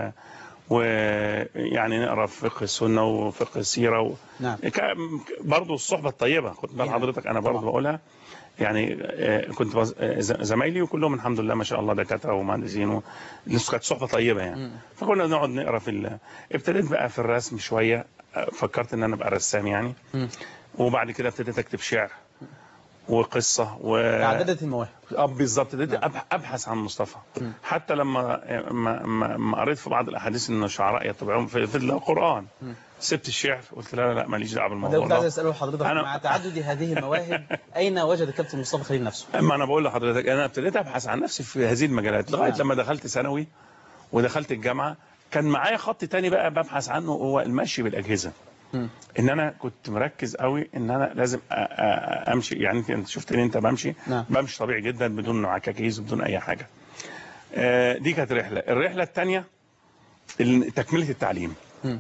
[SPEAKER 3] ويعني نقرا في فقه السنه وفقه السيره و...
[SPEAKER 2] نعم
[SPEAKER 3] ك- برضو الصحبه الطيبه خد بال
[SPEAKER 2] نعم.
[SPEAKER 3] حضرتك انا برضو
[SPEAKER 2] طبعا.
[SPEAKER 3] بقولها يعني آه، كنت بز- آه، ز- زمايلي وكلهم الحمد لله ما شاء الله دكاتره ومهندسين و... لسه كانت صحبه طيبه يعني
[SPEAKER 2] مم.
[SPEAKER 3] فكنا نقعد نقرا في ال... ابتديت بقى في الرسم شويه آه، فكرت ان انا ابقى رسام يعني
[SPEAKER 2] مم.
[SPEAKER 3] وبعد كده ابتديت اكتب شعر وقصه و
[SPEAKER 2] تعددت المواهب
[SPEAKER 3] اه بالظبط ابتديت
[SPEAKER 2] نعم.
[SPEAKER 3] أبح- ابحث عن مصطفى
[SPEAKER 2] مم.
[SPEAKER 3] حتى لما ما, ما, ما قريت في بعض الاحاديث ان الشعراء يتبعون في, في القران
[SPEAKER 2] مم.
[SPEAKER 3] سبت الشعر قلت لا لا لا ماليش دعوه
[SPEAKER 2] وده
[SPEAKER 3] بالموضوع
[SPEAKER 2] كنت عايز
[SPEAKER 3] ده
[SPEAKER 2] اساله لحضرتك
[SPEAKER 3] أنا-
[SPEAKER 2] مع تعدد هذه المواهب اين وجد كابتن مصطفى خليل نفسه؟
[SPEAKER 3] اما انا بقول لحضرتك انا ابتديت ابحث عن نفسي في هذه المجالات لغايه
[SPEAKER 2] نعم.
[SPEAKER 3] لما دخلت ثانوي ودخلت الجامعه كان معايا خط تاني بقى ببحث عنه هو المشي بالاجهزه
[SPEAKER 2] مم.
[SPEAKER 3] ان انا كنت مركز قوي ان انا لازم أ- أ- امشي يعني انت انت شفتني انت بمشي
[SPEAKER 2] نعم.
[SPEAKER 3] بمشي طبيعي جدا بدون عكاكيز بدون اي حاجه آه، دي كانت رحله الرحله الثانيه تكمله التعليم
[SPEAKER 2] مم.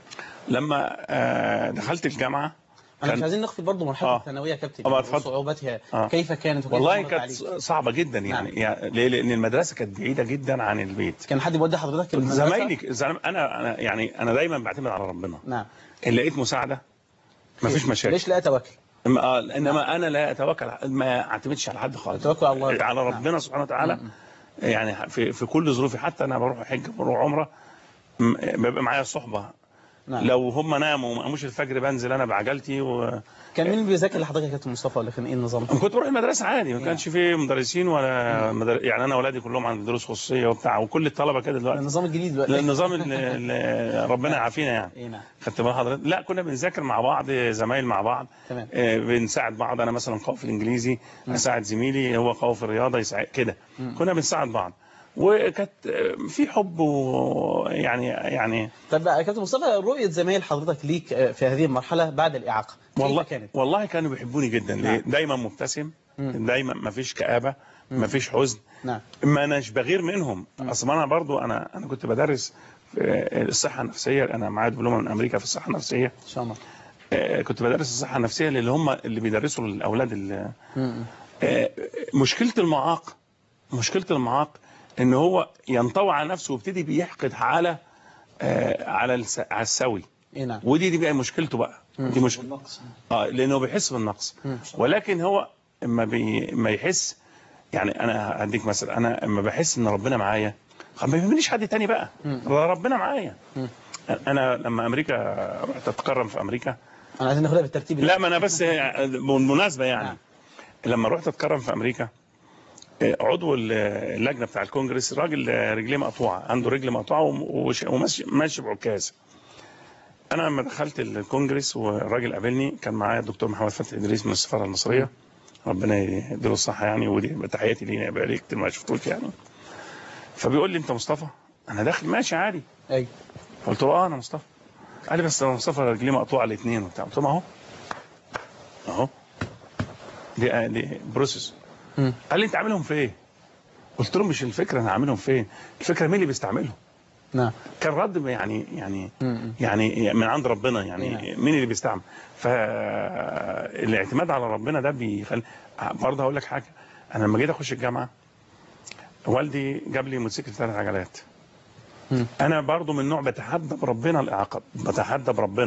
[SPEAKER 3] لما آه، دخلت الجامعه
[SPEAKER 2] انا مش
[SPEAKER 3] كان-
[SPEAKER 2] عايزين نخفي برضه مرحله
[SPEAKER 3] آه.
[SPEAKER 2] الثانويه يا كابتن
[SPEAKER 3] آه، اتفضل.
[SPEAKER 2] وصعوبتها
[SPEAKER 3] آه.
[SPEAKER 2] كيف كانت وكيف
[SPEAKER 3] والله
[SPEAKER 2] مرت
[SPEAKER 3] كانت
[SPEAKER 2] عليك؟
[SPEAKER 3] صعبه جدا يعني, يعني ليه؟ لان المدرسه كانت بعيده جدا عن البيت
[SPEAKER 2] كان حد بيودي حضرتك المدرسة؟
[SPEAKER 3] زمايلي زم- انا انا يعني انا دايما بعتمد على ربنا
[SPEAKER 2] نعم
[SPEAKER 3] ان لقيت مساعده مفيش مشاكل
[SPEAKER 2] ليش لا اتوكل؟
[SPEAKER 3] إما- آه، انما انا لا اتوكل على- ما اعتمدش على حد خالص
[SPEAKER 2] التوكل على الله.
[SPEAKER 3] على ربنا سبحانه وتعالى
[SPEAKER 2] م- م.
[SPEAKER 3] يعني في في كل ظروفي حتى انا بروح حج بروح عمره م- بيبقى معايا صحبه
[SPEAKER 2] نعم
[SPEAKER 3] لو هم ناموا وما قاموش الفجر بنزل انا بعجلتي و...
[SPEAKER 2] كان مين اللي بيذاكر لحضرتك يا كابتن مصطفى ولا كان ايه النظام؟
[SPEAKER 3] كنت بروح المدرسه عادي ما كانش في مدرسين ولا مدر... يعني انا اولادي كلهم عندهم دروس خصوصيه وبتاع وكل الطلبه كده دلوقتي
[SPEAKER 2] النظام الجديد دلوقتي
[SPEAKER 3] النظام اللي اللي ربنا يعافينا يعني
[SPEAKER 2] ايه نعم
[SPEAKER 3] خدت بال حضرتك لا كنا بنذاكر مع بعض زمايل مع بعض
[SPEAKER 2] تمام
[SPEAKER 3] آه، بنساعد بعض انا مثلا قوي في الانجليزي اساعد زميلي هو قوي في الرياضه يساعد كده
[SPEAKER 2] مم.
[SPEAKER 3] كنا بنساعد بعض وكانت آه، في حب ويعني يعني
[SPEAKER 2] طب بقى يا كابتن مصطفى رؤيه زمايل حضرتك ليك آه، في هذه المرحله بعد الاعاقه كيف
[SPEAKER 3] والله
[SPEAKER 2] كانت؟
[SPEAKER 3] والله كانوا بيحبوني جدا ليه؟
[SPEAKER 2] نعم.
[SPEAKER 3] دايما مبتسم
[SPEAKER 2] مم.
[SPEAKER 3] دايما ما فيش كآبه ما فيش حزن
[SPEAKER 2] نعم
[SPEAKER 3] ما اناش بغير منهم
[SPEAKER 2] مم.
[SPEAKER 3] اصلا انا برضو انا انا كنت بدرس في الصحه النفسيه انا معايا دبلومه من امريكا في الصحه النفسيه
[SPEAKER 2] ان شاء الله
[SPEAKER 3] آه، كنت بدرس الصحه النفسيه اللي هم اللي بيدرسوا للاولاد اللي
[SPEAKER 2] مم.
[SPEAKER 3] آه، مشكله المعاق مشكله المعاق ان هو ينطوي على نفسه ويبتدي بيحقد على آه، على الس- على السوي
[SPEAKER 2] ايه نعم
[SPEAKER 3] ودي دي بقى مشكلته بقى
[SPEAKER 2] مم.
[SPEAKER 3] دي مشكله اه لانه بيحس بالنقص
[SPEAKER 2] مم.
[SPEAKER 3] ولكن هو اما بي ما يحس يعني انا هديك مثلا انا اما بحس ان ربنا معايا خلاص ما يهمنيش حد تاني بقى
[SPEAKER 2] مم.
[SPEAKER 3] ربنا معايا
[SPEAKER 2] مم.
[SPEAKER 3] انا لما امريكا رحت اتكرم في امريكا
[SPEAKER 2] انا عايزين ناخدها بالترتيب
[SPEAKER 3] لا ما انا بس بالمناسبه يعني
[SPEAKER 2] نعم.
[SPEAKER 3] لما رحت اتكرم في امريكا آه، عضو ال- اللجنه بتاع الكونجرس راجل آه، رجليه مقطوعه عنده رجل مقطوعه وم- وش- وماشي ماشي بعكاز انا لما دخلت الكونجرس والراجل قابلني كان معايا الدكتور محمد فتحي ادريس من السفاره المصريه ربنا يديله الصحه يعني ودي تحياتي ليه بقالي كتير ما شفتوش يعني فبيقول لي انت مصطفى انا داخل ماشي عادي
[SPEAKER 2] ايوه
[SPEAKER 3] قلت له اه انا مصطفى قال لي بس انا مصطفى رجليه مقطوعه الاثنين وبتاع قلت له ما اهو اهو دي آه، دي بروسيس
[SPEAKER 2] مم.
[SPEAKER 3] قال لي انت عاملهم في ايه؟ قلت له مش الفكره انا عاملهم فين؟ الفكره مين اللي بيستعملهم؟
[SPEAKER 2] نعم
[SPEAKER 3] كان رد يعني يعني
[SPEAKER 2] مم.
[SPEAKER 3] يعني من عند ربنا يعني
[SPEAKER 2] نعم.
[SPEAKER 3] مين اللي بيستعمل؟ فالاعتماد على ربنا ده بيخلي برضه هقول لك حاجه انا لما جيت اخش الجامعه والدي جاب لي موتوسيكل ثلاث عجلات
[SPEAKER 2] مم.
[SPEAKER 3] انا برضه من نوع بتحدى بربنا الاعاقه بتحدى بربنا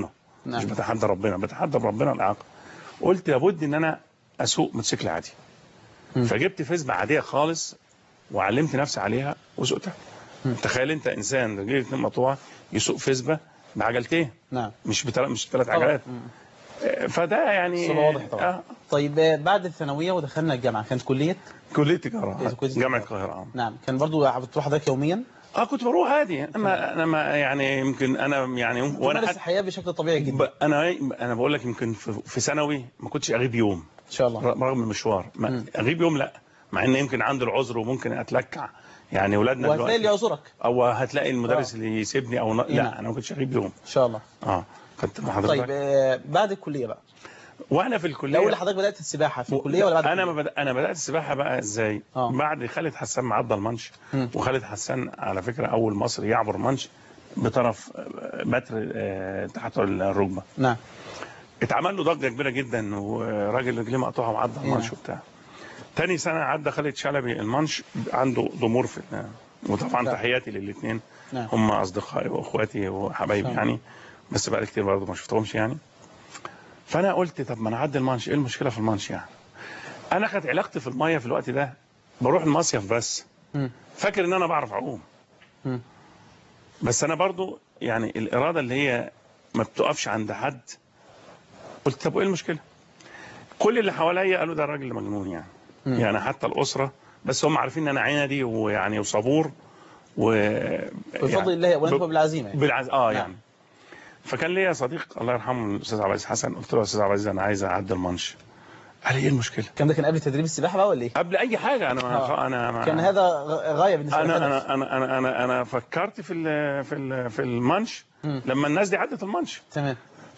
[SPEAKER 2] نعم.
[SPEAKER 3] مش بتحدى ربنا بتحدى ربنا الإعاقة قلت لابد إن أنا أسوق موتوسيكل عادي
[SPEAKER 2] مم.
[SPEAKER 3] فجبت فيسبا عادية خالص وعلمت نفسي عليها وسوقتها تخيل أنت إنسان رجليه اتنين مقطوعة يسوق فيسبا بعجلتين
[SPEAKER 2] نعم
[SPEAKER 3] مش بتل... مش ثلاث
[SPEAKER 2] طبعا.
[SPEAKER 3] عجلات
[SPEAKER 2] مم.
[SPEAKER 3] آه، فده يعني
[SPEAKER 2] الصورة واضحة طبعا.
[SPEAKER 3] آه
[SPEAKER 2] طيب آه، بعد الثانوية ودخلنا الجامعة كانت كلية
[SPEAKER 3] كلية تجارة
[SPEAKER 2] إيه، كلية
[SPEAKER 3] جامعة
[SPEAKER 2] تجارة.
[SPEAKER 3] القاهرة آه.
[SPEAKER 2] نعم كان برضو بتروح حضرتك يوميا
[SPEAKER 3] اه كنت بروح عادي انا انا ما يعني يمكن انا يعني وانا
[SPEAKER 2] تمارس
[SPEAKER 3] حتى
[SPEAKER 2] الحياة بشكل طبيعي جدا
[SPEAKER 3] ب- انا انا بقول لك يمكن في في ثانوي ما كنتش اغيب يوم
[SPEAKER 2] ان شاء الله
[SPEAKER 3] ر- رغم المشوار ما
[SPEAKER 2] مم.
[SPEAKER 3] اغيب يوم لا مع ان يمكن عندي العذر وممكن اتلكع يعني اولادنا
[SPEAKER 2] وهتلاقي اللي
[SPEAKER 3] دلوقتي
[SPEAKER 2] يعذرك
[SPEAKER 3] او هتلاقي المدرس
[SPEAKER 2] آه.
[SPEAKER 3] اللي يسيبني او ن...
[SPEAKER 2] نعم.
[SPEAKER 3] لا انا ما كنتش اغيب يوم
[SPEAKER 2] ان شاء الله
[SPEAKER 3] اه كنت مع حضرتك
[SPEAKER 2] طيب آه، بعد الكلية بقى
[SPEAKER 3] وانا في الكليه
[SPEAKER 2] الاول حضرتك بدأت السباحة في الكلية ولا بعد
[SPEAKER 3] انا
[SPEAKER 2] الكلية؟
[SPEAKER 3] ما بدأ... انا بدات السباحه بقى ازاي
[SPEAKER 2] آه.
[SPEAKER 3] بعد خالد حسان معدى المنش
[SPEAKER 2] مم.
[SPEAKER 3] وخالد حسان على فكره اول مصري يعبر منش بطرف آه، متر آه، تحت الركبه
[SPEAKER 2] نعم
[SPEAKER 3] اتعمل له ضجه كبيره جدا وراجل رجليه مقطوعه وعدى المنش
[SPEAKER 2] نعم.
[SPEAKER 3] وبتاع تاني سنه عدى خالد شلبي المنش عنده ضمور في وطبعا
[SPEAKER 2] نعم.
[SPEAKER 3] تحياتي للاثنين
[SPEAKER 2] نعم
[SPEAKER 3] هم اصدقائي واخواتي وحبايبي
[SPEAKER 2] نعم.
[SPEAKER 3] يعني بس بقى كتير برضه ما شفتهمش يعني فانا قلت طب ما انا اعدي المانش ايه المشكله في المانش يعني انا كانت علاقتي في الميه في الوقت ده بروح المصيف بس
[SPEAKER 2] مم.
[SPEAKER 3] فاكر ان انا بعرف اعوم
[SPEAKER 2] مم.
[SPEAKER 3] بس انا برضو يعني الاراده اللي هي ما بتقفش عند حد قلت طب وايه المشكله كل اللي حواليا قالوا ده راجل مجنون يعني
[SPEAKER 2] مم.
[SPEAKER 3] يعني حتى الاسره بس هم عارفين ان انا عندي ويعني وصبور و
[SPEAKER 2] بفضل الله وانت
[SPEAKER 3] ب-
[SPEAKER 2] بالعزيمة يعني.
[SPEAKER 3] بالعز... اه
[SPEAKER 2] نعم.
[SPEAKER 3] يعني فكان ليا صديق الله يرحمه الاستاذ عبد العزيز حسن قلت له يا استاذ عبد العزيز انا عايز اعدي المانش قال لي ايه المشكله
[SPEAKER 2] كان ده كان قبل تدريب السباحة بقى ولا ايه؟
[SPEAKER 3] قبل اي حاجه انا ما
[SPEAKER 2] آه.
[SPEAKER 3] انا ما
[SPEAKER 2] كان هذا غ- غاية بالنسبة
[SPEAKER 3] انا
[SPEAKER 2] للهدف.
[SPEAKER 3] انا انا انا انا, أنا فكرت في ال في ال في المانش
[SPEAKER 2] مم.
[SPEAKER 3] لما الناس دي عدت المانش
[SPEAKER 2] تمام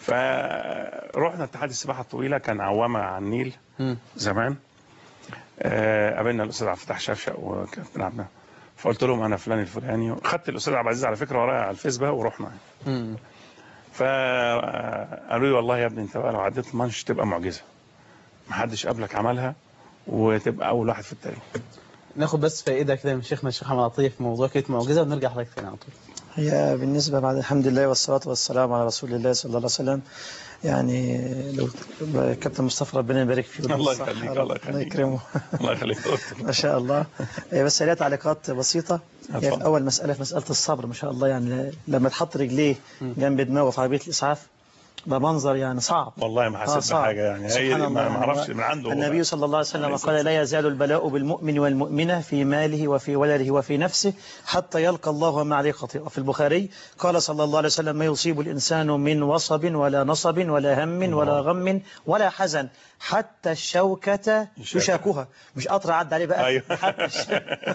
[SPEAKER 3] فرحنا اتحاد السباحه الطويله كان عوامه على النيل
[SPEAKER 2] مم.
[SPEAKER 3] زمان آه، قابلنا الاستاذ عبد الفتاح شفشق وكابتن عبد فقلت لهم انا فلان الفلاني خدت الاستاذ عبد العزيز على فكره ورايا على الفيسبوك ورحنا
[SPEAKER 2] مم.
[SPEAKER 3] فقالوا لي والله يا ابني انت بقى لو عديت المانش تبقى معجزه محدش قبلك عملها وتبقى اول واحد في التاريخ
[SPEAKER 2] ناخد بس فائدة كده من شيخنا الشيخ محمد عطية في موضوع كلمة معجزة ونرجع حضرتك تاني على طول
[SPEAKER 7] هي بالنسبة بعد الحمد لله والصلاة والسلام على رسول الله صلى الله عليه وسلم يعني لو كابتن مصطفى ربنا يبارك فيه
[SPEAKER 3] الله
[SPEAKER 7] ويديه
[SPEAKER 3] يخليك،
[SPEAKER 7] الصحة،
[SPEAKER 3] الله
[SPEAKER 7] ربنا
[SPEAKER 3] يخليك.
[SPEAKER 7] يكرمه
[SPEAKER 3] الله يخليك
[SPEAKER 7] ما شاء الله هي بس ليها تعليقات بسيطة هي
[SPEAKER 3] اتفضل.
[SPEAKER 7] في أول مسألة في مسألة الصبر ما شاء الله يعني لما تحط رجليه جنب دماغه في عربية الإسعاف ده منظر يعني صعب
[SPEAKER 3] والله ما
[SPEAKER 7] آه،
[SPEAKER 3] حسيت
[SPEAKER 7] صعب.
[SPEAKER 3] بحاجه يعني هي
[SPEAKER 7] سبحان
[SPEAKER 3] ما
[SPEAKER 7] الله
[SPEAKER 3] ما اعرفش من عنده هو
[SPEAKER 7] النبي
[SPEAKER 3] بقى.
[SPEAKER 7] صلى الله عليه وسلم
[SPEAKER 3] عليه
[SPEAKER 7] قال لا يزال البلاء بالمؤمن والمؤمنة في ماله وفي ولده وفي نفسه حتى يلقى الله وما عليه خطيئة في البخاري قال صلى الله عليه وسلم ما يصيب الإنسان من وصب ولا نصب ولا هم ولا غم ولا حزن حتى الشوكة
[SPEAKER 3] يشاك.
[SPEAKER 7] يشاكها مش قطر عد عليه بقى
[SPEAKER 3] أيوه.
[SPEAKER 7] حتى الش...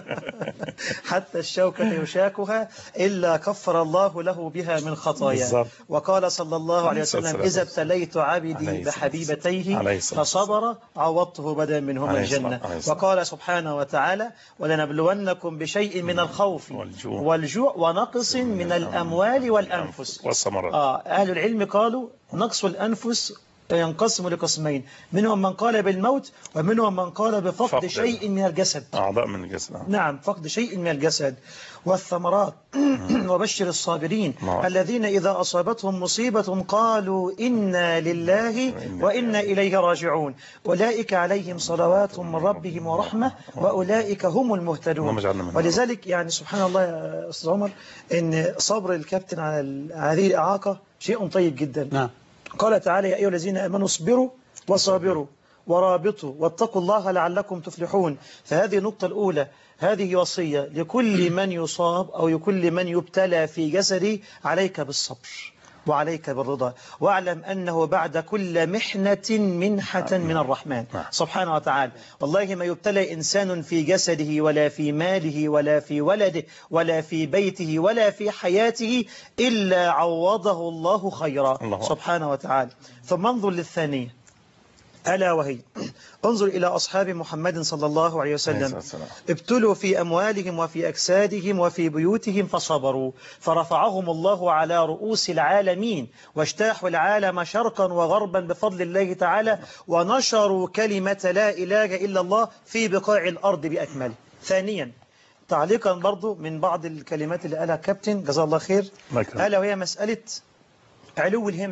[SPEAKER 7] حتى الشوكة يشاكها إلا كفر الله له بها من خطايا
[SPEAKER 3] بالظبط.
[SPEAKER 7] وقال صلى الله عليه
[SPEAKER 3] الصلاة
[SPEAKER 7] وسلم
[SPEAKER 3] والسلام.
[SPEAKER 7] إذا ابتليت عبدي
[SPEAKER 3] عليه الصلاة
[SPEAKER 7] بحبيبتيه
[SPEAKER 3] عليه الصلاة والسلام.
[SPEAKER 7] فصبر عوضته بدا منهما
[SPEAKER 3] عليه الصلاة-
[SPEAKER 7] الجنة
[SPEAKER 3] عليه الصلاة.
[SPEAKER 7] وقال سبحانه وتعالى ولنبلونكم بشيء من الخوف
[SPEAKER 3] والجوع.
[SPEAKER 7] والجوع ونقص من الأموال والأنفس
[SPEAKER 3] والثمرات
[SPEAKER 7] آه أهل العلم قالوا نقص الأنفس ينقسم لقسمين منهم من قال بالموت ومنهم من قال بفقد
[SPEAKER 3] فقد.
[SPEAKER 7] شيء من الجسد
[SPEAKER 3] اعضاء من الجسد آه.
[SPEAKER 7] نعم فقد شيء من الجسد والثمرات وبشر الصابرين
[SPEAKER 3] نعم.
[SPEAKER 7] الذين إذا أصابتهم مصيبة قالوا إنا لله وإنا إليه راجعون أولئك عليهم صلوات من ربهم ورحمة وأولئك هم المهتدون
[SPEAKER 3] اللهم اجعلنا منهم.
[SPEAKER 7] ولذلك يعني سبحان الله يا أستاذ عمر إن صبر الكابتن على ال- هذه الإعاقة شيء طيب جدا
[SPEAKER 2] نعم
[SPEAKER 7] قال تعالى يا أيها الذين آمنوا اصبروا وصابروا ورابطوا واتقوا الله لعلكم تفلحون فهذه النقطة الأولى هذه وصية لكل من يصاب أو لكل من يبتلى في جسده عليك بالصبر وعليك بالرضا واعلم أنه بعد كل محنة منحة من الرحمن
[SPEAKER 3] نعم.
[SPEAKER 7] سبحانه وتعالى والله ما يبتلى إنسان في جسده ولا في ماله ولا في ولده ولا في بيته ولا في حياته إلا عوضه الله خيرا
[SPEAKER 3] الله أكبر.
[SPEAKER 7] سبحانه وتعالى ثم انظر للثانية ألا وهي انظر إلى أصحاب محمد صلى الله عليه
[SPEAKER 3] عليه
[SPEAKER 7] وسلم
[SPEAKER 3] الصلاة والسلام.
[SPEAKER 7] ابتلوا في أموالهم وفي أجسادهم وفي بيوتهم فصبروا فرفعهم الله على رؤوس العالمين واجتاحوا العالم شرقا وغربا بفضل الله تعالى ونشروا كلمة لا إله إلا الله في بقاع الأرض بأكمله ثانيا تعليقا برضو من بعض الكلمات اللي قالها كابتن جزاه الله خير
[SPEAKER 3] الله يكرمك.
[SPEAKER 7] ألا وهي مسألة علو الهمة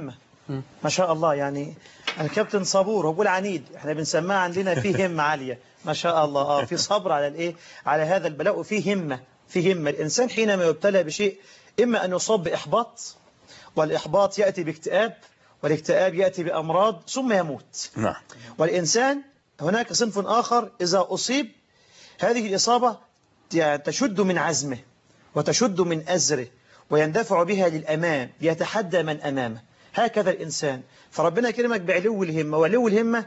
[SPEAKER 7] ما شاء الله يعني الكابتن صبور هو بيقول عنيد احنا بنسميه عندنا فيه همة عالية ما شاء الله اه في صبر على الايه على هذا البلاء وفي همة في همة الإنسان حينما يبتلى بشيء إما أن يصاب بإحباط والإحباط يأتي باكتئاب والاكتئاب يأتي بأمراض ثم يموت
[SPEAKER 3] نعم
[SPEAKER 7] والإنسان هناك صنف آخر إذا أصيب هذه الإصابة يعني تشد من عزمه وتشد من أزره ويندفع بها للأمام يتحدى من أمامه هكذا الإنسان فربنا يكرمك بعلو الهمة وعلو الهمة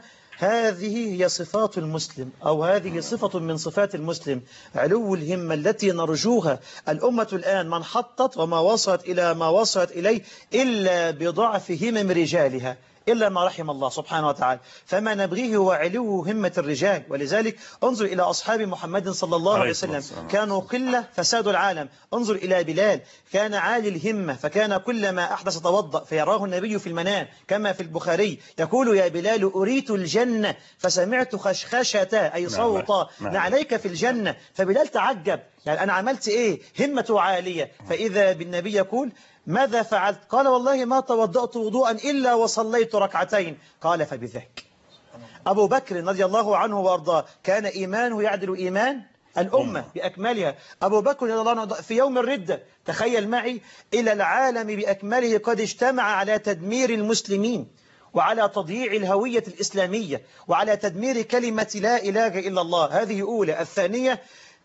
[SPEAKER 7] هذه هي صفات المسلم أو هذه صفة من صفات المسلم علو الهمة التي نرجوها الأمة الآن من حطت وما وصلت إلى ما وصلت إليه إلا بضعف همم رجالها إلا ما رحم الله سبحانه وتعالى فما نبغيه هو علو همة الرجال ولذلك انظر إلى أصحاب محمد صلى الله عليه
[SPEAKER 3] عليه الصلاة
[SPEAKER 7] وسلم
[SPEAKER 3] والسلام.
[SPEAKER 7] كانوا قلة فساد العالم انظر إلى بلال كان عالي الهمة فكان كلما أحدث توضأ فيراه النبي في المنام كما في البخاري يقول يا بلال أريت الجنة فسمعت خشخشة أي صوتا
[SPEAKER 3] نعم.
[SPEAKER 7] نعليك في الجنة فبلال تعجب يعني أنا عملت إيه همة عالية فإذا بالنبي يقول ماذا فعلت قال والله ما توضأت وضوءا إلا وصليت ركعتين قال فبذاك أبو بكر رضي الله عنه وأرضاه كان إيمانه يعدل إيمان الأمة بأكملها أبو بكر رضي الله عنه في يوم الردة تخيل معي إلى العالم بأكمله قد اجتمع على تدمير المسلمين وعلى تضييع الهوية الإسلامية وعلى تدمير كلمة لا إله إلا الله هذه أولى الثانية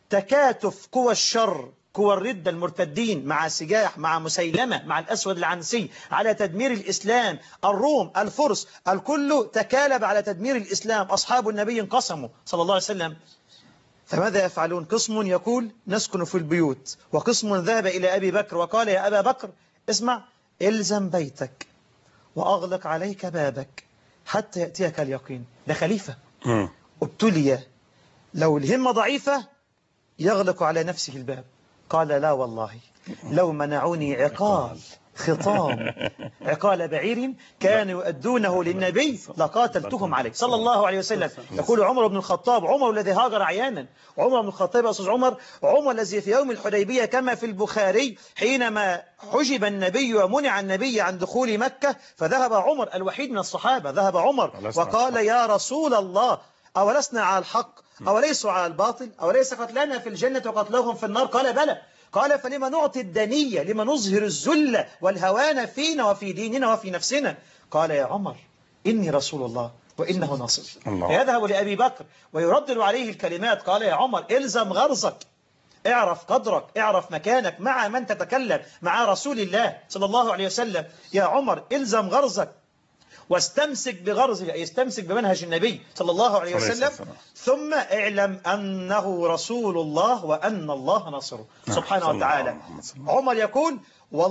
[SPEAKER 7] تكاتف قوى الشر قوى الردة المرتدين مع سجاح مع مسيلمة مع الأسود العنسي على تدمير الإسلام الروم الفرس الكل تكالب على تدمير الإسلام أصحاب النبي انقسموا صلى الله عليه وسلم فماذا يفعلون قسم يقول نسكن في البيوت وقسم ذهب إلى أبي بكر وقال يا أبا بكر اسمع الزم بيتك وأغلق عليك بابك حتى يأتيك اليقين ده خليفة
[SPEAKER 3] مم.
[SPEAKER 7] ابتلي لو الهمة ضعيفة يغلق على نفسه الباب قال لا والله لو منعوني عقال خطام عقال بعير كانوا يؤدونه للنبي لقاتلتهم عليه صلى الله عليه وسلم يقول عمر بن الخطاب عمر الذي هاجر عيانا عمر بن الخطاب يا أستاذ عمر عمر الذي في يوم الحديبية كما في البخاري حينما حجب النبي ومنع النبي عن دخول مكة فذهب عمر الوحيد من الصحابة ذهب عمر
[SPEAKER 3] ولسنا
[SPEAKER 7] وقال يا رسول الله أولسنا على الحق أوليسوا على الباطل أوليس قتلنا في الجنة وقتلهم في النار قال بلى قال فلما نعطي الدنية لما نظهر الذل والهوان فينا وفي ديننا وفي نفسنا قال يا عمر إني رسول الله وإنه ناصر
[SPEAKER 3] الله.
[SPEAKER 7] يذهب لأبي بكر ويردد عليه الكلمات قال يا عمر إلزم غرزك اعرف قدرك اعرف مكانك مع من تتكلم مع رسول الله صلى الله عليه وسلم يا عمر إلزم غرزك واستمسك بغرزه أي استمسك بمنهج النبي صلى الله عليه
[SPEAKER 3] عليه
[SPEAKER 7] وسلم
[SPEAKER 3] الصلاة والسلام.
[SPEAKER 7] ثم اعلم أنه رسول الله وأن الله نصره
[SPEAKER 3] نعم.
[SPEAKER 7] سبحانه
[SPEAKER 3] صلى الله
[SPEAKER 7] وتعالى
[SPEAKER 3] عليه وسلم.
[SPEAKER 7] عمر يقول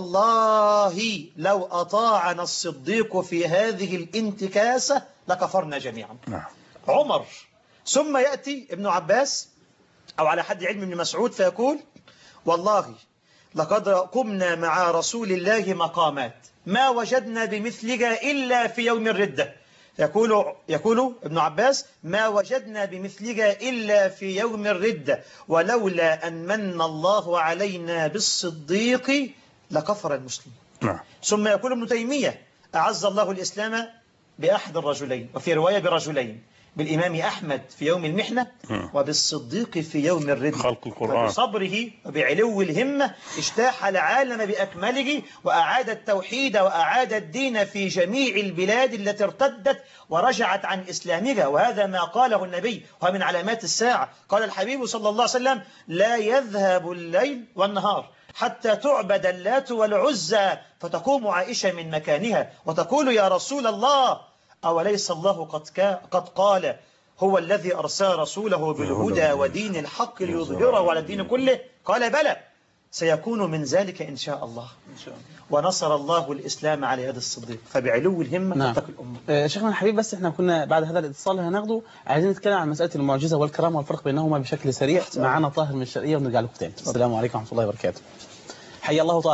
[SPEAKER 7] والله لو أطاعنا الصديق في هذه الانتكاسة لكفرنا جميعا
[SPEAKER 3] نعم
[SPEAKER 7] عمر ثم يأتي ابن عباس أو على حد علم ابن مسعود فيقول والله لقد قمنا مع رسول الله مقامات ما وجدنا بمثلها إلا في يوم الردة يقول, يقول ابن عباس ما وجدنا بمثلها إلا في يوم الردة ولولا أن من الله علينا بالصديق لكفر المسلم
[SPEAKER 3] نعم
[SPEAKER 7] ثم يقول ابن تيمية أعز الله الإسلام بأحد الرجلين وفي رواية برجلين بالإمام أحمد في يوم المحنة
[SPEAKER 3] مم.
[SPEAKER 7] وبالصديق في يوم الردة
[SPEAKER 3] خلق القرآن.
[SPEAKER 7] وبصبره وبعلو الهمة اجتاح العالم بأكمله وأعاد التوحيد وأعاد الدين في جميع البلاد التي ارتدت ورجعت عن إسلامها وهذا ما قاله النبي وهو من علامات الساعة قال الحبيب صلى الله عليه وسلم لا يذهب الليل والنهار حتى تعبد اللات والعزى فتقوم عائشة من مكانها وتقول يا رسول الله أوليس الله قد, كا قد قال هو الذي أرسل رسوله بالهدى ودين الحق ليظهره على الدين كله قال بلى سيكون من ذلك إن شاء الله ونصر الله الإسلام على يد الصديق فبعلو الهمة
[SPEAKER 2] نعم.
[SPEAKER 7] تتقي الأمة
[SPEAKER 2] آه، شيخنا الحبيب بس احنا كنا بعد هذا الاتصال اللي هناخده عايزين نتكلم عن مسألة المعجزة والكرامة والفرق بينهما بشكل سريع معانا طاهر من الشرقية ونرجع لكم تاني السلام عليكم ورحمة الله وبركاته حيا الله طاهر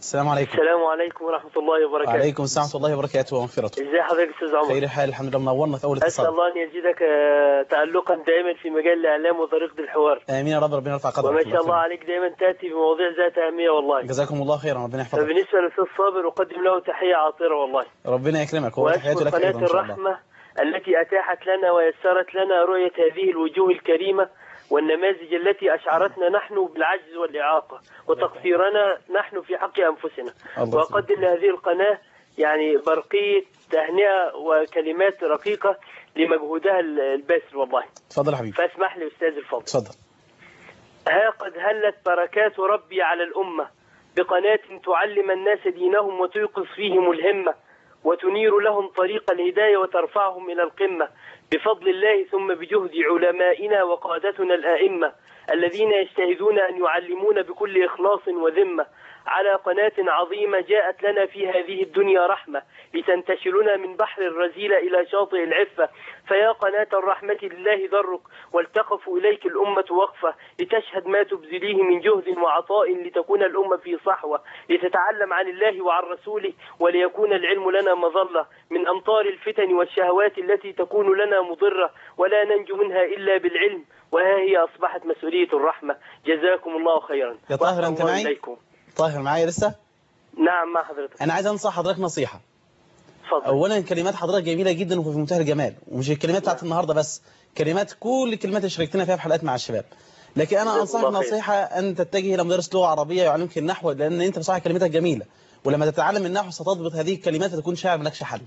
[SPEAKER 2] السلام عليكم
[SPEAKER 8] السلام عليكم ورحمة الله وبركاته
[SPEAKER 2] وعليكم السلام ورحمة الله وبركاته ومغفرته
[SPEAKER 8] ازي حضرتك استاذ عمر
[SPEAKER 2] خير الحال الحمد لله منورنا في اول
[SPEAKER 8] اسال
[SPEAKER 2] اتصال
[SPEAKER 8] الله ان يزيدك آه، تألقا دائما في مجال الاعلام وطريقة الحوار
[SPEAKER 2] امين يا رب ربنا يرفع قدرك
[SPEAKER 8] وما شاء الله عليك دائما تأتي بمواضيع ذات أهمية والله
[SPEAKER 2] جزاكم الله خيرا ربنا يحفظك
[SPEAKER 8] فبالنسبة للأستاذ صابر أقدم له تحية عاطرة والله
[SPEAKER 2] ربنا يكرمك هو تحياتي
[SPEAKER 8] وأشكر
[SPEAKER 2] لك ايضا
[SPEAKER 8] قناة
[SPEAKER 2] ان شاء الله
[SPEAKER 8] الرحمة التي أتاحت لنا ويسرت لنا رؤية هذه الوجوه الكريمة والنماذج التي أشعرتنا نحن بالعجز والإعاقة وتقصيرنا نحن في حق أنفسنا
[SPEAKER 2] الله
[SPEAKER 8] وأقدم لهذه القناة يعني برقية تهنئة وكلمات رقيقة لمجهودها الباسل والله
[SPEAKER 2] اتفضل يا حبيبي
[SPEAKER 8] فاسمح لي أستاذ الفضل
[SPEAKER 2] اتفضل
[SPEAKER 8] ها قد هلت بركات ربي على الأمة بقناة تعلم الناس دينهم وتيقظ فيهم الهمة وتنير لهم طريق الهداية وترفعهم إلى القمة بفضل الله ثم بجهد علمائنا وقادتنا الآئمة الذين يجتهدون أن يعلمون بكل إخلاص وذمة على قناة عظيمة جاءت لنا في هذه الدنيا رحمة لتنتشلنا من بحر الرذيلة إلى شاطئ العفة فيا قناة الرحمة لله ضرك والتقف إليك الأمة وقفة لتشهد ما تبذليه من جهد وعطاء لتكون الأمة في صحوة لتتعلم عن الله وعن رسوله وليكون العلم لنا مظلة من أمطار الفتن والشهوات التي تكون لنا مضرة ولا ننجو منها إلا بالعلم وها هي أصبحت مسؤولية الرحمة جزاكم الله خيرا
[SPEAKER 2] يا طاهر
[SPEAKER 8] وأحسن
[SPEAKER 2] أنت
[SPEAKER 8] الله
[SPEAKER 2] معي؟
[SPEAKER 8] إليكم.
[SPEAKER 2] طاهر معايا لسه
[SPEAKER 8] نعم مع حضرتك
[SPEAKER 2] انا عايز انصح حضرتك نصيحة
[SPEAKER 8] اتفضل
[SPEAKER 2] اولا كلمات حضرتك جميلة جدا وفي منتهى الجمال ومش الكلمات بتاعت النهاردة بس كلمات كل الكلمات اللي شاركتنا فيها في حلقات مع الشباب لكن انا
[SPEAKER 8] جزاكم
[SPEAKER 2] انصحك
[SPEAKER 8] الله خير.
[SPEAKER 2] نصيحة ان تتجه الى مدرس لغة عربية يعلمك النحو لان انت بصراحة كلماتك جميلة ولما تتعلم النحو ستضبط هذه الكلمات فتكون شاعر ملكش حل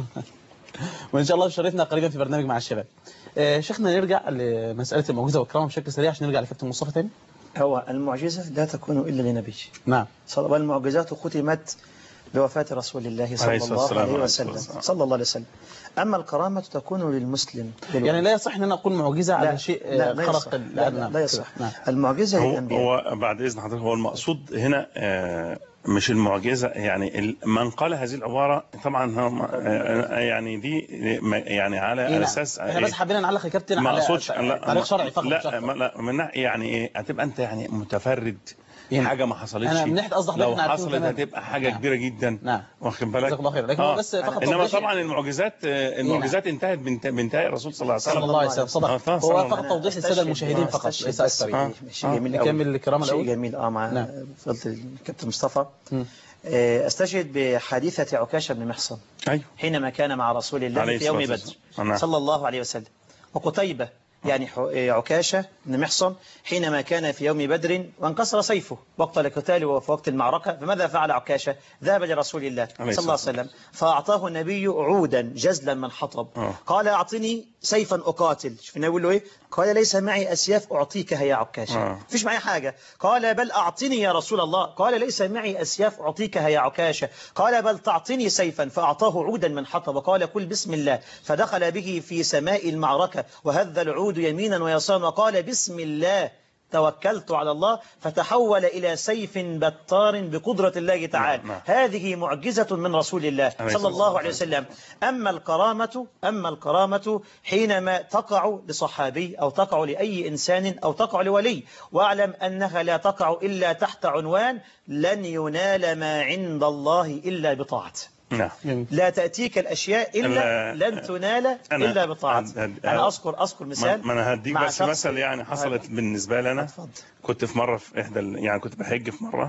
[SPEAKER 2] وان شاء الله شرفنا قريبا في برنامج مع الشباب آه، شيخنا نرجع لمسألة المعجزة والكرامة بشكل سريع عشان نرجع لكابتن مصطفى تاني
[SPEAKER 7] هو المعجزة لا تكون إلا لنبي
[SPEAKER 2] نعم
[SPEAKER 7] صلى والمعجزات ختمت بوفاة رسول الله صلى
[SPEAKER 3] عليه الصلاة
[SPEAKER 7] الله
[SPEAKER 3] والسلام.
[SPEAKER 7] عليه
[SPEAKER 3] عليه
[SPEAKER 7] وسلم
[SPEAKER 3] الصلاة والسلام.
[SPEAKER 7] صلى الله عليه وسلم أما الكرامة تكون للمسلم
[SPEAKER 2] يعني لا يصح ان انا اقول معجزة على
[SPEAKER 7] لا،
[SPEAKER 2] شيء
[SPEAKER 7] لا،
[SPEAKER 2] آه،
[SPEAKER 7] لا
[SPEAKER 2] خرق
[SPEAKER 7] يصح.
[SPEAKER 2] ال-
[SPEAKER 7] لا, لا, لا يصح
[SPEAKER 2] نعم
[SPEAKER 7] المعجزة
[SPEAKER 3] هو,
[SPEAKER 7] للأنبياء
[SPEAKER 3] هو بعد اذن حضرتك هو المقصود هنا آه، مش المعجزه يعني ال- من قال هذه العباره طبعا هم آه، يعني دي ما- يعني على
[SPEAKER 2] إيه نعم.
[SPEAKER 3] اساس
[SPEAKER 2] احنا بس حبينا نعلق يا كابتن
[SPEAKER 3] ما
[SPEAKER 2] على
[SPEAKER 3] اقصدش لا
[SPEAKER 2] تعليق شرعي فقط مش
[SPEAKER 3] لا
[SPEAKER 2] أكتر.
[SPEAKER 3] ما- لا من ناحية- يعني ايه هتبقى انت يعني متفرد
[SPEAKER 2] يعني
[SPEAKER 3] حاجه ما حصلتش
[SPEAKER 2] أنا من ناحية قصد حضرتك
[SPEAKER 3] لو
[SPEAKER 2] إحنا عارفين
[SPEAKER 3] حصلت
[SPEAKER 2] تمام.
[SPEAKER 3] هتبقى حاجه
[SPEAKER 2] نعم.
[SPEAKER 3] كبيره جدا
[SPEAKER 2] نعم.
[SPEAKER 3] واخد بالك
[SPEAKER 2] جزاك الله خير. لكن هو بس فقط
[SPEAKER 3] انما
[SPEAKER 2] توضيح-
[SPEAKER 3] طبعا المعجزات آه، المعجزات انتهت بانت- بانتهاء الرسول صلى الله عليه
[SPEAKER 2] صلى
[SPEAKER 3] وسلم
[SPEAKER 2] الله عليه وسلم
[SPEAKER 3] آه،
[SPEAKER 2] صدق
[SPEAKER 3] صلى
[SPEAKER 2] هو
[SPEAKER 3] الله
[SPEAKER 2] فقط
[SPEAKER 3] عليه
[SPEAKER 2] توضيح للساده المشاهدين فقط
[SPEAKER 7] استشهد
[SPEAKER 2] ليس
[SPEAKER 7] بس
[SPEAKER 2] اكثر
[SPEAKER 3] آه.
[SPEAKER 2] يعني
[SPEAKER 7] شيء
[SPEAKER 3] آه.
[SPEAKER 7] جميل
[SPEAKER 2] نكمل
[SPEAKER 7] أوي.
[SPEAKER 2] الكرامة
[SPEAKER 7] شيء
[SPEAKER 2] الأول.
[SPEAKER 7] جميل اه مع
[SPEAKER 2] نعم.
[SPEAKER 7] فضل الكابتن مصطفى
[SPEAKER 2] مم.
[SPEAKER 7] آه، استشهد بحادثة عكاشة بن محصن
[SPEAKER 3] ايوه
[SPEAKER 7] حينما كان مع رسول الله
[SPEAKER 3] عليه
[SPEAKER 7] في يوم
[SPEAKER 3] الصلاة
[SPEAKER 7] بدر
[SPEAKER 3] والسلام. نعم.
[SPEAKER 7] صلى الله عليه وسلم وقتيبة يعني ح- آه، عكاشة بن محصن حينما كان في يوم بدر وانكسر سيفه وقت القتال وفي وقت المعركة فماذا فعل عكاشة ذهب لرسول الله
[SPEAKER 3] عليه
[SPEAKER 7] صلى الله عليه
[SPEAKER 3] الصلاة
[SPEAKER 7] وسلم فأعطاه النبي عودا جزلا من حطب
[SPEAKER 3] آه.
[SPEAKER 7] قال أعطني سيفا أقاتل شوف النبي يقول له إيه قال ليس معي أسياف أعطيكها يا عكاشة
[SPEAKER 3] آه.
[SPEAKER 7] فيش معي حاجة قال بل أعطني يا رسول الله قال ليس معي أسياف أعطيكها يا عكاشة قال بل تعطني سيفا فأعطاه عودا من حطب وقال قل بسم الله فدخل به في سماء المعركة وهذ العود يمينا ويسارا وقال بسم الله توكلت على الله فتحول إلى سيف بتار بقدرة الله تعالى
[SPEAKER 3] نعم، نعم.
[SPEAKER 7] هذه معجزة من رسول الله
[SPEAKER 3] عليه
[SPEAKER 7] صلى
[SPEAKER 3] الصلاة
[SPEAKER 7] الله عليه وسلم أما الكرامة أما الكرامة حينما تقع لصحابي أو تقع لأي إنسان أو تقع لولي وأعلم أنها لا تقع إلا تحت عنوان لن ينال ما عند الله إلا بطاعته
[SPEAKER 3] نعم
[SPEAKER 2] جميل.
[SPEAKER 7] لا تأتيك الأشياء إلا
[SPEAKER 3] أنا-
[SPEAKER 7] لن تنال
[SPEAKER 3] أنا-
[SPEAKER 7] إلا بطاعته
[SPEAKER 3] هد- هد-
[SPEAKER 7] أنا أذكر أذكر
[SPEAKER 3] ما
[SPEAKER 7] مثال
[SPEAKER 3] ما انا هديك
[SPEAKER 7] مع
[SPEAKER 3] بس
[SPEAKER 7] شخص-
[SPEAKER 3] مثل يعني حصلت بالنسبه لي انا
[SPEAKER 7] اتفضل.
[SPEAKER 3] كنت في مره في احدى ال- يعني كنت بحج في مره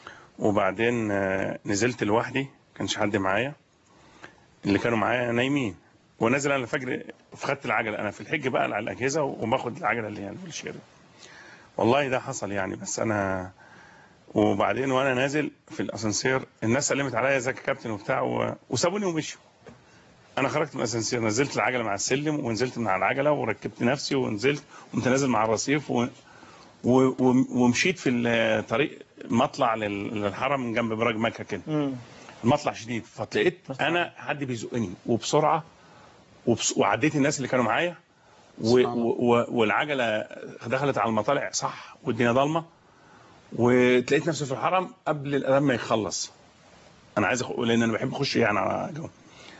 [SPEAKER 3] وبعدين آه، نزلت لوحدي كانش حد معايا اللي كانوا معايا نايمين ونازل انا الفجر فخدت العجله انا في الحج بقى على الاجهزه وباخد العجله اللي هي الفيلشير والله ده حصل يعني بس انا وبعدين وانا نازل في الاسانسير الناس سلمت عليا ازيك يا كابتن وبتاع و... وسابوني ومشوا انا خرجت من الاسانسير نزلت العجله مع السلم ونزلت من على العجله وركبت نفسي ونزلت قمت نازل مع الرصيف و... و... و... ومشيت في الطريق مطلع لل- للحرم من جنب براج مكه كده
[SPEAKER 7] مم.
[SPEAKER 3] المطلع شديد فتلاقيت انا حد بيزقني وبسرعه وبس... وعديت الناس اللي كانوا معايا و...
[SPEAKER 2] سبحان الله.
[SPEAKER 3] و... و... والعجله دخلت على المطالع صح والدنيا ضلمه وتلاقيت نفسي في الحرم قبل الاذان ما يخلص انا عايز أخ... لان انا بحب اخش يعني على جو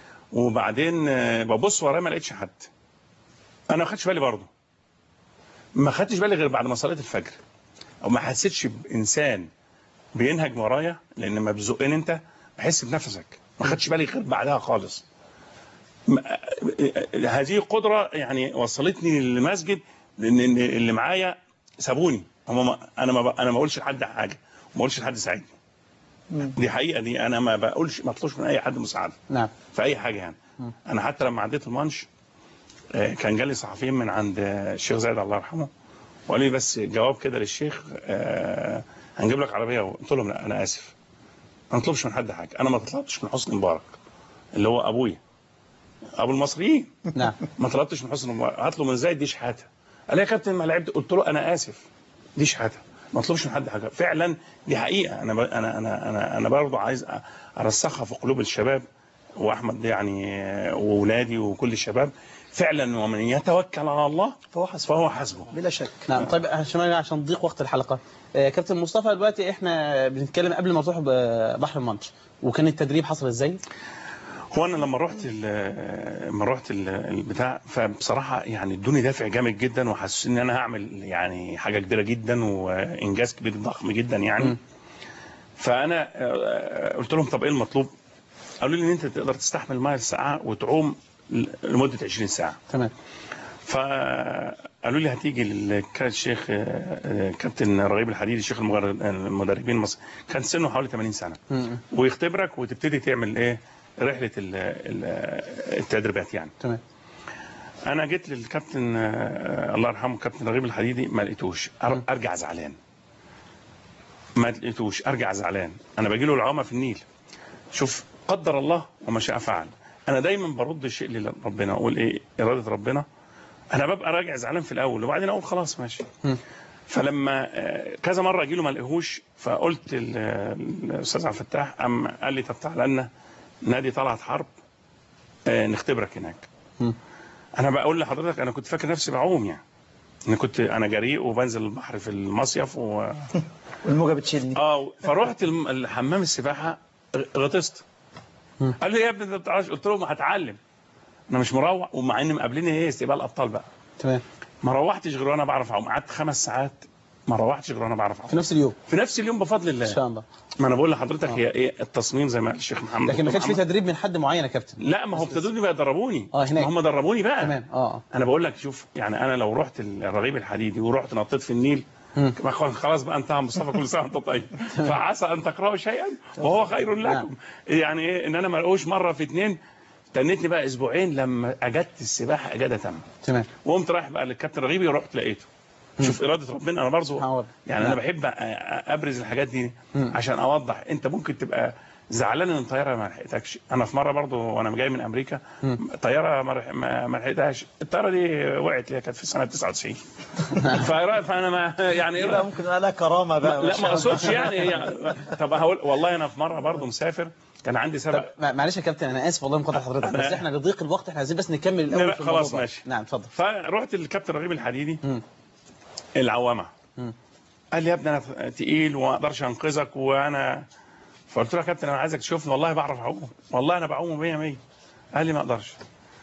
[SPEAKER 3] وبعدين آه، ببص ورايا ما لقيتش حد انا ما خدتش بالي برضه ما خدتش بالي غير بعد ما صليت الفجر او ما حسيتش بانسان بينهج ورايا لان لما بتزقني انت بحس بنفسك ما خدش بالي غير بعدها خالص م- هذه قدره يعني وصلتني للمسجد لان إن اللي معايا سابوني هم ما انا ما ب- انا ما اقولش لحد حاجه ما اقولش لحد ساعدني دي حقيقه دي انا ما بقولش ما اطلبش من اي حد مساعده
[SPEAKER 2] نعم
[SPEAKER 3] في اي حاجه يعني انا حتى لما عديت المانش آه، كان جالي صحفيين من عند آه، الشيخ زايد الله يرحمه وقال لي بس جواب كده للشيخ آه، هنجيب لك عربيه قلت لهم لا انا اسف ما نطلبش من حد حاجه انا ما طلبتش من حسني مبارك اللي هو ابويا ابو المصريين
[SPEAKER 2] نعم
[SPEAKER 3] ما طلبتش من حسني مبارك هطلب من زايد دي شحاته قال لي يا كابتن ما لعبت قلت له انا اسف دي شحاته ما اطلبش من حد حاجه فعلا دي حقيقه انا ب... انا انا انا انا برضه عايز أ- ارسخها في قلوب الشباب واحمد يعني آه، واولادي وكل الشباب فعلا ومن يتوكل على الله
[SPEAKER 7] فهو حسب
[SPEAKER 3] فهو حسبه
[SPEAKER 7] بلا شك
[SPEAKER 2] نعم طيب عشان عشان نضيق وقت الحلقه آه، كابتن مصطفى دلوقتي احنا بنتكلم قبل ما تروح ب- بحر المانش وكان التدريب حصل ازاي؟
[SPEAKER 3] هو انا لما رحت ال- لما رحت ال- البتاع فبصراحه يعني ادوني دافع جامد جدا وحسس ان انا هعمل يعني حاجه كبيره جدا وانجاز كبير ضخم جدا يعني
[SPEAKER 2] م.
[SPEAKER 3] فانا آه، قلت لهم طب ايه المطلوب؟ قالوا لي ان انت تقدر تستحمل ميه الساعه وتعوم ل- لمده 20 ساعه
[SPEAKER 2] تمام
[SPEAKER 3] فقالوا لي هتيجي ال- كان الشيخ آه، آه، كابتن رغيب الحديدي شيخ المغر- المدربين مصر كان سنه حوالي 80 سنه
[SPEAKER 2] م-
[SPEAKER 3] ويختبرك وتبتدي تعمل ايه رحله ال- ال- التدريبات يعني
[SPEAKER 2] تمام
[SPEAKER 3] انا جيت للكابتن آه، الله يرحمه كابتن رغيب الحديدي ما لقيتوش أر- ارجع زعلان ما لقيتوش ارجع زعلان انا باجي له العوامه في النيل شوف قدر الله وما شاء فعل انا دايما برد الشيء لربنا اقول ايه اراده ربنا انا ببقى راجع زعلان في الاول وبعدين اقول خلاص ماشي
[SPEAKER 2] م.
[SPEAKER 3] فلما آه، كذا مره اجي له ما الاقيهوش فقلت ال- الاستاذ عبد الفتاح قام قال لي طب تعالى لنا نادي طلعت حرب آه، نختبرك هناك
[SPEAKER 2] م.
[SPEAKER 3] انا بقول لحضرتك انا كنت فاكر نفسي بعوم يعني انا كنت انا جريء وبنزل البحر في المصيف و...
[SPEAKER 7] والموجة بتشيلني
[SPEAKER 3] اه فروحت الم- الحمام السباحه غطست
[SPEAKER 2] م.
[SPEAKER 3] قال لي يا ابني انت ما بتعرفش قلت له ما هتعلم انا مش مروح ومع ان مقابليني ايه استقبال ابطال بقى
[SPEAKER 2] تمام
[SPEAKER 3] ما روحتش غير وانا بعرف اعوم قعدت خمس ساعات ما روحتش غير وانا بعرف
[SPEAKER 2] في
[SPEAKER 3] اعوم
[SPEAKER 2] نفس اليوم
[SPEAKER 3] في نفس اليوم بفضل
[SPEAKER 2] ان
[SPEAKER 3] الله
[SPEAKER 2] شاء الله
[SPEAKER 3] ما انا بقول لحضرتك
[SPEAKER 2] آه.
[SPEAKER 3] هي ايه التصميم زي ما قال الشيخ محمد
[SPEAKER 2] لكن ما كانش في
[SPEAKER 3] محمد.
[SPEAKER 2] تدريب من حد معين يا كابتن
[SPEAKER 3] لا ما هو ابتدوا بقى يدربوني
[SPEAKER 2] آه، هناك.
[SPEAKER 3] ما هم دربوني بقى
[SPEAKER 2] تمام اه اه
[SPEAKER 3] انا بقول لك شوف يعني انا لو رحت الرغيب الحديدي ورحت نطيت في النيل
[SPEAKER 2] مم.
[SPEAKER 3] ما خلاص- خلاص بقى انتهى مصطفى كل سنه وانت طيب فعسى ان تكرهوا شيئا وهو خير لكم
[SPEAKER 2] نعم.
[SPEAKER 3] يعني ايه ان انا ما الاقوش مره في اتنين تنتني بقى اسبوعين لما اجدت السباحه اجاده تامه
[SPEAKER 2] تمام
[SPEAKER 3] وقمت رايح بقى للكابتن رغيبي ورحت لقيته شوف اراده ربنا انا
[SPEAKER 2] سبحان
[SPEAKER 3] برضه
[SPEAKER 2] الله.
[SPEAKER 3] يعني
[SPEAKER 2] نعم.
[SPEAKER 3] انا بحب أ- أ- ابرز الحاجات دي
[SPEAKER 2] مم.
[SPEAKER 3] عشان اوضح انت ممكن تبقى زعلان ان الطياره ما لحقتكش انا في مره برضه وانا جاي من امريكا
[SPEAKER 2] مم.
[SPEAKER 3] طياره ما رح- ما ما لحقتهاش الطياره دي وقعت اللي هي كانت في سنه 99 فإرا- فانا ما يعني إيه
[SPEAKER 7] يبقى ممكن على كرامة بقى
[SPEAKER 3] لا ما اقصدش يعني هي طب هقول والله انا في مره برضه مسافر كان عندي
[SPEAKER 2] طب
[SPEAKER 3] سبق
[SPEAKER 2] مع- معلش يا كابتن انا اسف والله مقاطعه حضرتك بس
[SPEAKER 3] أنا-
[SPEAKER 2] احنا لضيق الوقت احنا عايزين بس نكمل الاول
[SPEAKER 3] لا،
[SPEAKER 2] في
[SPEAKER 3] خلاص
[SPEAKER 2] الموضوع ده.
[SPEAKER 3] ماشي.
[SPEAKER 2] نعم اتفضل
[SPEAKER 3] فرحت للكابتن رغيب الحديدي
[SPEAKER 2] مم.
[SPEAKER 3] العوامه
[SPEAKER 2] مم.
[SPEAKER 3] قال لي يا ابني انا تقيل وما اقدرش انقذك وانا فقلت له يا كابتن انا عايزك تشوفني والله بعرف اعوم والله انا بعوم 100 100 قال لي ما اقدرش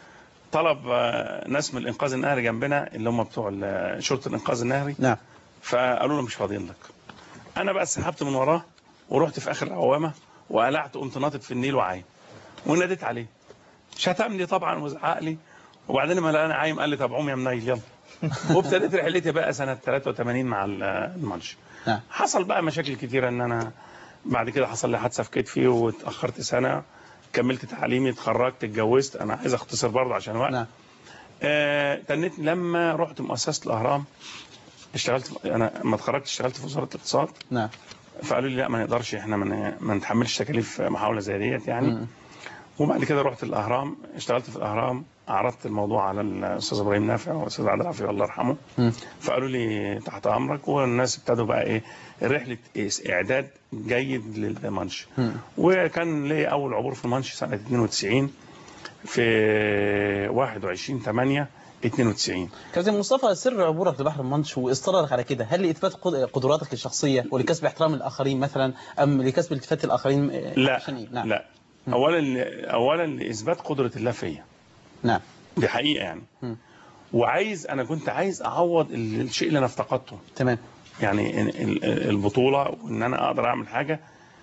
[SPEAKER 3] طلب آه، ناس من الانقاذ النهري جنبنا اللي هم بتوع ال- شرطه الانقاذ النهري
[SPEAKER 2] نعم
[SPEAKER 3] فقالوا له مش فاضيين لك انا بقى سحبت من وراه ورحت في اخر العوامه وقلعت قمت ناطط في النيل وعايم وناديت عليه شتمني طبعا وزعق لي وبعدين لما لقاني عايم قال لي طب عوم يا منيل يلا وابتديت رحلتي بقى سنه 83 مع ال- المانش
[SPEAKER 2] نعم
[SPEAKER 3] حصل بقى مشاكل كتيره ان انا بعد كده حصل لي حادثه في كتفي واتاخرت سنه كملت تعليمي اتخرجت اتجوزت انا عايز اختصر برضه عشان وقت
[SPEAKER 2] نعم
[SPEAKER 3] آه تنيت لما رحت مؤسسه الاهرام اشتغلت في- انا لما اتخرجت اشتغلت في وزاره الاقتصاد
[SPEAKER 2] نعم
[SPEAKER 3] فقالوا لي لا ما نقدرش احنا ما ما نتحملش تكاليف محاوله زي ديت يعني
[SPEAKER 2] مم.
[SPEAKER 3] وبعد كده رحت الاهرام اشتغلت في الاهرام عرضت الموضوع على الاستاذ ابراهيم نافع والاستاذ عبد العافيه الله يرحمه
[SPEAKER 2] مم.
[SPEAKER 3] فقالوا لي تحت امرك والناس ابتدوا بقى ايه رحله اعداد جيد للمانش
[SPEAKER 2] مم.
[SPEAKER 3] وكان لي اول عبور في المانش سنه 92 في 21 8 92
[SPEAKER 2] كابتن مصطفى سر عبورك لبحر المانش واصرارك على كده هل لاثبات قد- قدراتك الشخصيه ولكسب احترام الاخرين مثلا ام لكسب التفات الاخرين آه،
[SPEAKER 3] لا
[SPEAKER 2] عشان إيه؟ نعم
[SPEAKER 3] لا اولا اولا لاثبات قدره الله فيا
[SPEAKER 2] نعم
[SPEAKER 3] دي حقيقه يعني
[SPEAKER 2] مم.
[SPEAKER 3] وعايز انا كنت عايز اعوض ال- الشيء اللي انا افتقدته
[SPEAKER 2] تمام
[SPEAKER 3] يعني ال- ال- البطوله وان انا اقدر اعمل حاجه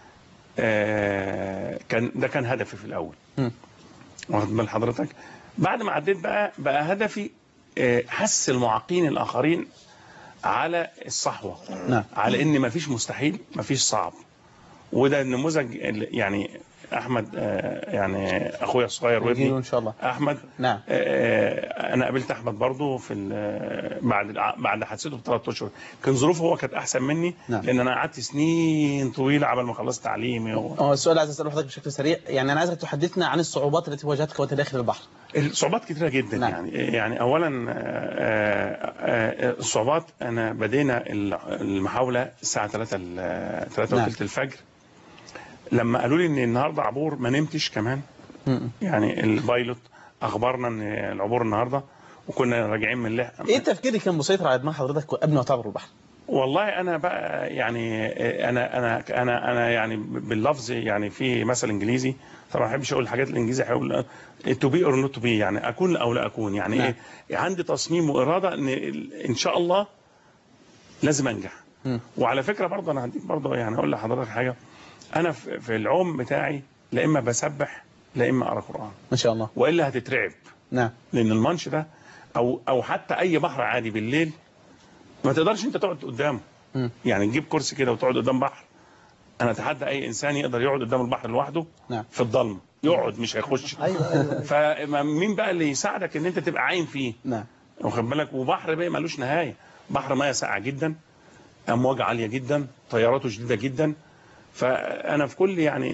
[SPEAKER 3] آه، كان ده كان هدفي في الاول
[SPEAKER 2] مم.
[SPEAKER 3] واخد بال حضرتك بعد ما عديت بقى بقى هدفي آه، حث المعاقين الاخرين على الصحوه
[SPEAKER 2] نعم
[SPEAKER 3] على ان مفيش مستحيل مفيش صعب وده النموذج اللي- يعني احمد آه، يعني اخويا الصغير
[SPEAKER 2] نجيله
[SPEAKER 3] وابني
[SPEAKER 2] ان شاء الله
[SPEAKER 3] احمد
[SPEAKER 2] نعم
[SPEAKER 3] آه، انا قابلت احمد برضه في ال- بعد الع- بعد حادثته بثلاث اشهر كان ظروفه هو كانت احسن مني
[SPEAKER 2] نعم.
[SPEAKER 3] لان انا قعدت سنين طويله قبل ما خلصت تعليمي و...
[SPEAKER 2] هو السؤال عايز اساله حضرتك بشكل سريع يعني انا عايزك تحدثنا عن الصعوبات التي واجهتك وانت داخل البحر
[SPEAKER 3] الصعوبات كتيره جدا
[SPEAKER 2] نعم.
[SPEAKER 3] يعني يعني اولا آه، آه، آه، الصعوبات انا بدينا ال- المحاوله الساعه 3 ال- 3
[SPEAKER 2] نعم.
[SPEAKER 3] وثلث الفجر لما قالوا لي ان النهارده عبور ما نمتش كمان
[SPEAKER 2] م-م.
[SPEAKER 3] يعني البايلوت اخبرنا ان العبور النهارده وكنا راجعين من اللح...
[SPEAKER 2] ايه التفكير اللي كان مسيطر على دماغ حضرتك قبل ما تعبر البحر
[SPEAKER 3] والله انا بقى يعني انا انا انا انا يعني باللفظ يعني في مثل انجليزي طبعا ما بحبش اقول الحاجات الانجليزي هقول تو بي اور نوت تو بي يعني اكون او لا اكون يعني
[SPEAKER 2] نعم.
[SPEAKER 3] ايه عندي تصميم واراده ان ان شاء الله لازم انجح
[SPEAKER 2] مم.
[SPEAKER 3] وعلى فكره برضه انا هديك برضه يعني اقول لحضرتك حاجه انا في في العوم بتاعي لا اما بسبح لا اما اقرا قران
[SPEAKER 2] ما شاء الله
[SPEAKER 3] والا هتترعب
[SPEAKER 2] نعم
[SPEAKER 3] لان المانش ده او او حتى اي بحر عادي بالليل ما تقدرش انت تقعد قدامه
[SPEAKER 2] مم.
[SPEAKER 3] يعني تجيب كرسي كده وتقعد قدام بحر انا اتحدى اي انسان يقدر يقعد قدام البحر لوحده
[SPEAKER 2] نعم.
[SPEAKER 3] في الضلمه يقعد مش هيخش
[SPEAKER 2] ايوه ايوه
[SPEAKER 3] فمين بقى اللي يساعدك ان انت تبقى عايم فيه
[SPEAKER 2] نعم
[SPEAKER 3] واخد بالك وبحر بقى ملوش نهايه بحر ميه ساقعه جدا امواج عاليه جدا طياراته شديده جدا فانا في كل يعني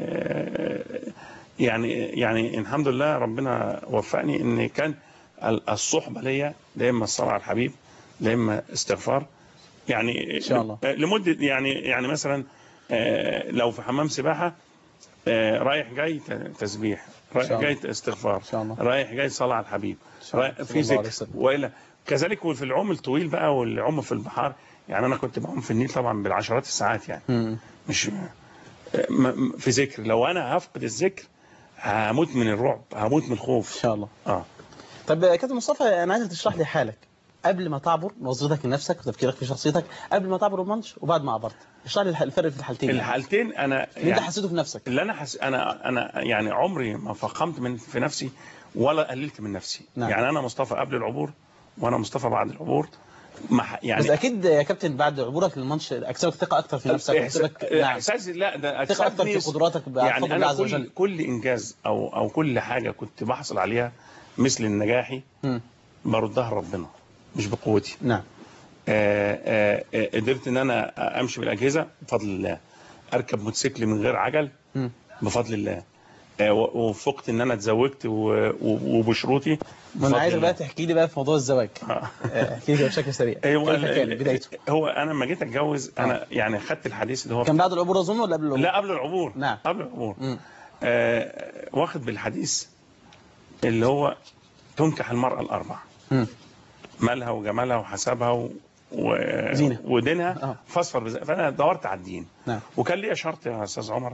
[SPEAKER 3] يعني يعني الحمد لله ربنا وفقني ان كان الصحبه ليا لا اما الصلاه على الحبيب لا اما استغفار يعني
[SPEAKER 2] إن شاء الله.
[SPEAKER 3] لمده يعني يعني مثلا آه، لو في حمام سباحه آه، رايح جاي ت- تسبيح رايح
[SPEAKER 2] شاء الله.
[SPEAKER 3] جاي استغفار
[SPEAKER 2] إن شاء الله.
[SPEAKER 3] رايح جاي صلاه على الحبيب
[SPEAKER 2] شاء الله.
[SPEAKER 3] رايح-
[SPEAKER 2] صلى
[SPEAKER 3] في
[SPEAKER 2] الله عليه
[SPEAKER 3] ذكر
[SPEAKER 2] وسلم.
[SPEAKER 3] والا كذلك في العوم الطويل بقى والعوم في البحار يعني انا كنت بعوم في النيل طبعا بالعشرات الساعات يعني
[SPEAKER 2] مم.
[SPEAKER 3] مش م- م- في ذكر لو انا هفقد الذكر هموت من الرعب هموت من الخوف
[SPEAKER 2] ان شاء الله
[SPEAKER 3] اه
[SPEAKER 2] طب يا كابتن مصطفى انا عايزك تشرح لي حالك قبل ما تعبر نظرتك لنفسك وتفكيرك في شخصيتك قبل ما تعبر المانش وبعد ما عبرت اشرح لي الح- الفرق في الحالتين يعني.
[SPEAKER 3] الحالتين انا
[SPEAKER 2] اللي انت حسيته في نفسك
[SPEAKER 3] اللي انا حس... انا انا يعني عمري ما فخمت من في نفسي ولا قللت من نفسي
[SPEAKER 2] نعم.
[SPEAKER 3] يعني انا مصطفى قبل العبور وانا مصطفى بعد العبور ما ح- يعني
[SPEAKER 2] بس اكيد يا كابتن بعد عبورك للمانش اكسبك ثقه اكتر في نفسك
[SPEAKER 3] إحسا-
[SPEAKER 2] واكسبك نعم
[SPEAKER 3] احساسي لا ده
[SPEAKER 2] ثقه اكتر في
[SPEAKER 3] أكسبني
[SPEAKER 2] قدراتك بعد
[SPEAKER 3] يعني
[SPEAKER 2] فضل الله
[SPEAKER 3] انا
[SPEAKER 2] عز
[SPEAKER 3] كل
[SPEAKER 2] وجل
[SPEAKER 3] كل انجاز او او كل حاجه كنت بحصل عليها مثل النجاحي
[SPEAKER 2] مم.
[SPEAKER 3] بردها لربنا مش بقوتي
[SPEAKER 2] نعم
[SPEAKER 3] آه، آه، آه، قدرت ان انا امشي بالاجهزه بفضل الله اركب موتوسيكل من غير عجل
[SPEAKER 2] مم.
[SPEAKER 3] بفضل الله آه، و- وفقت ان انا اتزوجت و- و- وبشروطي
[SPEAKER 2] ما انا
[SPEAKER 3] بفضل
[SPEAKER 2] عايزك
[SPEAKER 3] الله.
[SPEAKER 2] بقى تحكي لي بقى في موضوع الزواج
[SPEAKER 3] آه.
[SPEAKER 2] آه، احكي لي بشكل سريع
[SPEAKER 3] ايوه
[SPEAKER 2] كيف كان بدايته
[SPEAKER 3] هو انا لما جيت اتجوز انا يعني خدت الحديث اللي هو
[SPEAKER 2] كان بعد العبور اظن ولا قبل العبور
[SPEAKER 3] لا قبل العبور
[SPEAKER 2] نعم.
[SPEAKER 3] قبل العبور
[SPEAKER 2] مم.
[SPEAKER 3] آه واخد بالحديث اللي هو تنكح المرأة الأربع
[SPEAKER 2] مم.
[SPEAKER 3] مالها وجمالها وحسبها و... و...
[SPEAKER 2] زينة.
[SPEAKER 3] ودينها
[SPEAKER 2] آه.
[SPEAKER 3] فاصفر بز... فأنا دورت على الدين
[SPEAKER 2] نعم
[SPEAKER 3] وكان لي شرط يا أستاذ عمر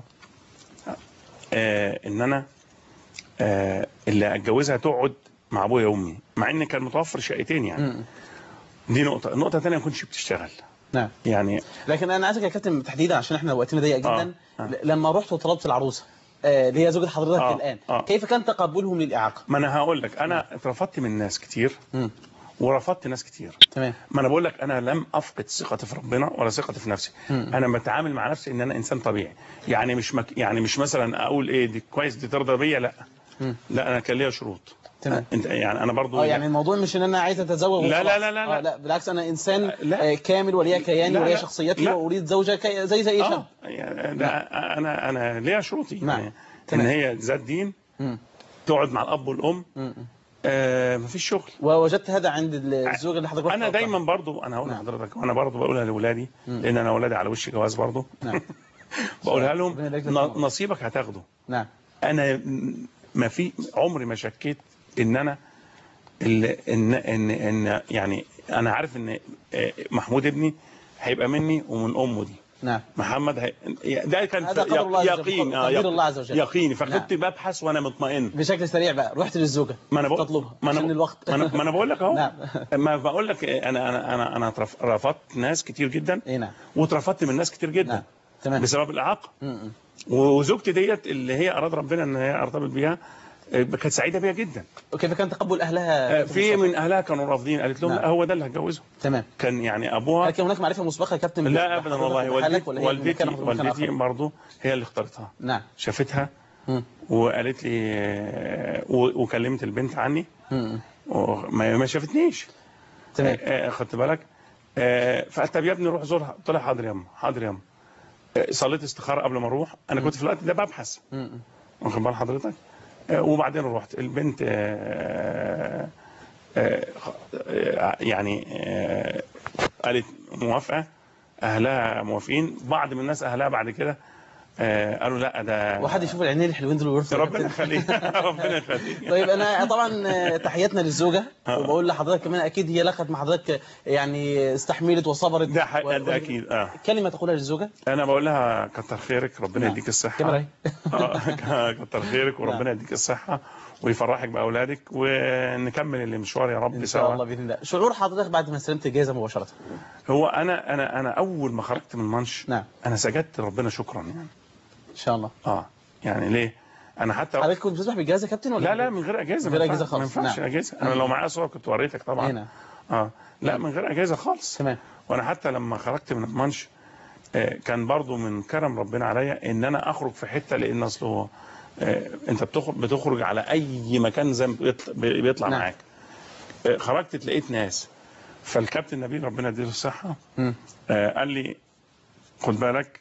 [SPEAKER 3] آه إن أنا آه اللي أتجوزها تقعد مع أبويا وأمي مع إن كان متوفر شقتين يعني
[SPEAKER 2] مم.
[SPEAKER 3] دي نقطة النقطة الثانية ما كنتش بتشتغل
[SPEAKER 2] نعم
[SPEAKER 3] يعني
[SPEAKER 2] لكن انا عايزك يا كابتن تحديدا عشان احنا وقتنا ضيق جدا
[SPEAKER 3] آه. آه.
[SPEAKER 2] ل- لما رحت وطلبت العروسه آه، اللي هي زوجة حضرتك
[SPEAKER 3] آه.
[SPEAKER 2] الان
[SPEAKER 3] آه.
[SPEAKER 2] كيف كان تقبلهم للاعاقه
[SPEAKER 3] ما أنا هقول لك أنا اترفضت من ناس كتير
[SPEAKER 2] مم.
[SPEAKER 3] ورفضت ناس كتير
[SPEAKER 2] تمام
[SPEAKER 3] ما انا بقول لك انا لم افقد ثقتي في ربنا ولا ثقتي في نفسي
[SPEAKER 2] مم.
[SPEAKER 3] انا بتعامل مع نفسي ان انا انسان طبيعي يعني مش مك... يعني مش مثلا اقول ايه دي كويس دي ترضى بيا لا
[SPEAKER 2] مم.
[SPEAKER 3] لا انا كان ليا شروط
[SPEAKER 2] تمام
[SPEAKER 3] انت يعني انا برضو
[SPEAKER 2] اه يعني الموضوع مش ان انا عايز اتزوج
[SPEAKER 3] لا،
[SPEAKER 2] وخلاص.
[SPEAKER 3] لا، لا، لا،
[SPEAKER 2] آه
[SPEAKER 3] لا.
[SPEAKER 2] لا بالعكس انا انسان
[SPEAKER 3] لا.
[SPEAKER 2] آه، كامل وليا كياني
[SPEAKER 3] لا،
[SPEAKER 2] وليا
[SPEAKER 3] لا.
[SPEAKER 2] شخصيتي
[SPEAKER 3] لا.
[SPEAKER 2] واريد زوجه كي... زي زي اي شاب
[SPEAKER 3] اه يعني ده انا انا ليا شروطي
[SPEAKER 2] نعم.
[SPEAKER 3] يعني ان
[SPEAKER 2] تمام.
[SPEAKER 3] هي ذات دين
[SPEAKER 2] مم.
[SPEAKER 3] تقعد مع الاب والام
[SPEAKER 2] مم.
[SPEAKER 3] آه مفيش شغل
[SPEAKER 2] ووجدت هذا عند الزوجه اللي حضرتك
[SPEAKER 3] انا
[SPEAKER 2] رحت
[SPEAKER 3] دايما برضو انا هقول
[SPEAKER 2] نعم.
[SPEAKER 3] لحضرتك وانا برضو بقولها لاولادي
[SPEAKER 2] مم.
[SPEAKER 3] لان انا اولادي على وش جواز برضو
[SPEAKER 2] نعم
[SPEAKER 3] بقولها لهم
[SPEAKER 2] ربنا يبارك لك
[SPEAKER 3] ن-
[SPEAKER 2] طبعا.
[SPEAKER 3] نصيبك هتاخده
[SPEAKER 2] نعم
[SPEAKER 3] انا ما في عمري ما شكيت ان انا ال- ان ان ان يعني انا عارف ان آه، محمود ابني هيبقى مني ومن امه دي
[SPEAKER 2] نعم
[SPEAKER 3] محمد هي... ده كان
[SPEAKER 2] هذا
[SPEAKER 3] في-
[SPEAKER 2] قدر الله عز وجل.
[SPEAKER 3] يقين آه
[SPEAKER 2] تقدير
[SPEAKER 3] يق-
[SPEAKER 2] الله عز وجل.
[SPEAKER 3] يقيني فكنت
[SPEAKER 2] نعم.
[SPEAKER 3] ببحث وانا مطمئن
[SPEAKER 2] بشكل سريع بقى رحت للزوجة
[SPEAKER 3] ما انا بقول
[SPEAKER 2] تطلبها
[SPEAKER 3] ما انا
[SPEAKER 2] عشان الوقت
[SPEAKER 3] ما انا, ما أنا بقول لك اهو
[SPEAKER 2] نعم.
[SPEAKER 3] ما بقول لك انا انا انا انا اترف- رفضت ناس كتير جدا
[SPEAKER 2] اي نعم
[SPEAKER 3] واترفضت من ناس كتير جدا
[SPEAKER 2] نعم تمام
[SPEAKER 3] بسبب الاعاقه
[SPEAKER 2] م- م.
[SPEAKER 3] وزوجتي ديت اللي هي اراد ربنا ان هي ارتبط بيها آه، كانت سعيده بيها جدا
[SPEAKER 2] وكيف كان تقبل اهلها
[SPEAKER 3] آه، في من اهلها كانوا رافضين قالت لهم
[SPEAKER 2] نعم.
[SPEAKER 3] لا هو ده اللي هتجوزه
[SPEAKER 2] تمام
[SPEAKER 3] كان يعني
[SPEAKER 2] هل
[SPEAKER 3] ابوها
[SPEAKER 2] كان هناك معرفة مسبقة يا كابتن
[SPEAKER 3] لا ابدا والله
[SPEAKER 2] بحالك
[SPEAKER 3] والدتي
[SPEAKER 2] ولا هي
[SPEAKER 3] والدتي
[SPEAKER 2] مكان أخر مكان
[SPEAKER 3] والدتي
[SPEAKER 2] آخر؟
[SPEAKER 3] برضه هي اللي اختارتها
[SPEAKER 2] نعم
[SPEAKER 3] شافتها
[SPEAKER 2] م.
[SPEAKER 3] وقالت لي آه، و- وكلمت البنت عني
[SPEAKER 2] م- م.
[SPEAKER 3] وما ما شافتنيش
[SPEAKER 2] تمام
[SPEAKER 3] آه، آه، خدت بالك آه، فقالت طب يا ابني روح زورها قلت لها حاضر يا ام حاضر يا ام آه، صليت استخاره قبل ما اروح انا كنت في الوقت ده ببحث
[SPEAKER 2] م- م.
[SPEAKER 3] واخد بال حضرتك آه، وبعدين رحت البنت آه، آه، آه، يعني آه، قالت موافقه اهلها موافقين بعض من الناس اهلها بعد كده آه، قالوا لا ده
[SPEAKER 2] واحد يشوف العينين الحلوين دول ويرفض يا
[SPEAKER 3] ربنا
[SPEAKER 2] كابتن.
[SPEAKER 3] يخليك ربنا يخليك
[SPEAKER 2] طيب انا طبعا تحياتنا للزوجه وبقول لحضرتك كمان اكيد هي لقت مع حضرتك يعني استحملت وصبرت
[SPEAKER 3] ده حق-
[SPEAKER 2] و-
[SPEAKER 3] ده اكيد اه
[SPEAKER 2] كلمه تقولها للزوجه
[SPEAKER 3] انا بقول لها كتر خيرك ربنا
[SPEAKER 2] نعم.
[SPEAKER 3] يديك الصحه
[SPEAKER 2] كاميرا
[SPEAKER 3] آه، كتر خيرك وربنا يديك الصحه ويفرحك باولادك ونكمل المشوار يا رب
[SPEAKER 2] ان شاء الله
[SPEAKER 3] سوا
[SPEAKER 2] باذن الله شعور حضرتك بعد ما استلمت الجائزه مباشره
[SPEAKER 3] هو انا انا انا اول ما خرجت من المنش
[SPEAKER 2] نعم
[SPEAKER 3] انا سجدت ربنا شكرا يعني
[SPEAKER 2] ان شاء الله
[SPEAKER 3] اه يعني ليه انا حتى
[SPEAKER 2] حضرتك كنت بتسبح بالجائزه يا كابتن ولا
[SPEAKER 3] لا لا من غير اجازه
[SPEAKER 2] من غير
[SPEAKER 3] ما
[SPEAKER 2] أجازة
[SPEAKER 3] ينفعش-
[SPEAKER 2] خالص.
[SPEAKER 3] ما ينفعش
[SPEAKER 2] نعم.
[SPEAKER 3] اجازه انا لو معايا صور كنت وريتك طبعا
[SPEAKER 2] هنا
[SPEAKER 3] اه لا من غير اجازه خالص
[SPEAKER 2] تمام
[SPEAKER 3] وانا حتى لما خرجت من المنش آه، كان برضو من كرم ربنا عليا ان انا اخرج في حته لان اصله آه، انت بتخرج بتخرج على اي مكان زي ما بيطلع, بيطلع
[SPEAKER 2] نعم.
[SPEAKER 3] معاك آه، خرجت لقيت ناس فالكابتن نبيل ربنا يديله الصحه
[SPEAKER 2] مم.
[SPEAKER 3] آه، قال لي خد بالك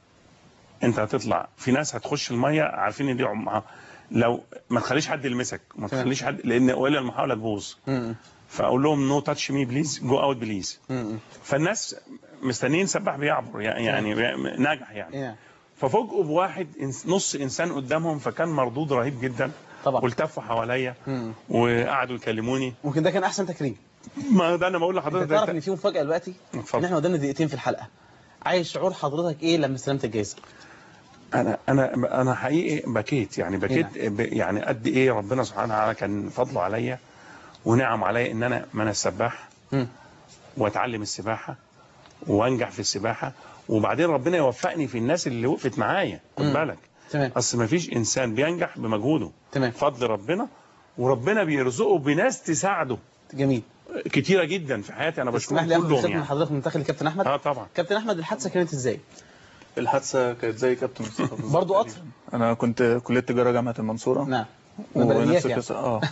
[SPEAKER 3] انت هتطلع في ناس هتخش الميه عارفين ان دي عمها لو ما تخليش حد يلمسك ما
[SPEAKER 2] تمام.
[SPEAKER 3] تخليش حد لان والا المحاوله تبوظ
[SPEAKER 2] مم.
[SPEAKER 3] فاقول لهم نو تاتش مي بليز جو اوت بليز
[SPEAKER 2] مم.
[SPEAKER 3] فالناس مستنيين سباح بيعبر يعني يعني ناجح يعني
[SPEAKER 2] إيه.
[SPEAKER 3] ففوجئوا بواحد إنس- نص انسان قدامهم فكان مردود رهيب جدا
[SPEAKER 2] طبعا
[SPEAKER 3] والتفوا حواليا
[SPEAKER 2] مم.
[SPEAKER 3] وقعدوا يكلموني
[SPEAKER 2] ممكن ده كان احسن تكريم
[SPEAKER 3] ما ده انا بقول
[SPEAKER 2] انت
[SPEAKER 3] لحضرتك
[SPEAKER 2] تعرف
[SPEAKER 3] ده-
[SPEAKER 2] ان في مفاجاه دلوقتي ان
[SPEAKER 3] اتفضل.
[SPEAKER 2] احنا قدامنا دقيقتين في الحلقه عايز شعور حضرتك ايه لما استلمت الجائزه
[SPEAKER 3] انا انا انا حقيقي بكيت يعني بكيت ب- يعني قد ايه ربنا سبحانه وتعالى كان فضله عليا ونعم عليا ان انا ما انا السباح
[SPEAKER 2] مم.
[SPEAKER 3] واتعلم السباحه وانجح في السباحه وبعدين ربنا يوفقني في الناس اللي وقفت معايا خد
[SPEAKER 2] مم.
[SPEAKER 3] بالك
[SPEAKER 2] تمام
[SPEAKER 3] اصل ما فيش انسان بينجح بمجهوده
[SPEAKER 2] تمام
[SPEAKER 3] فضل ربنا وربنا بيرزقه بناس تساعده
[SPEAKER 2] جميل
[SPEAKER 3] كتيره جدا في حياتي انا
[SPEAKER 2] تسمح
[SPEAKER 3] بشكرهم
[SPEAKER 2] لي اخد
[SPEAKER 3] كلهم
[SPEAKER 2] الختم من
[SPEAKER 3] يعني
[SPEAKER 2] حضرتك منتخب لكابتن احمد
[SPEAKER 3] اه طبعا
[SPEAKER 2] كابتن احمد الحادثه كانت ازاي
[SPEAKER 6] الحادثه كانت زي كابتن مصطفى بالظبط
[SPEAKER 2] برضو قطر
[SPEAKER 6] انا كنت كليه تجاره جامعه المنصوره
[SPEAKER 2] نعم
[SPEAKER 6] ونفس
[SPEAKER 2] بلديات يعني.
[SPEAKER 6] القصه اه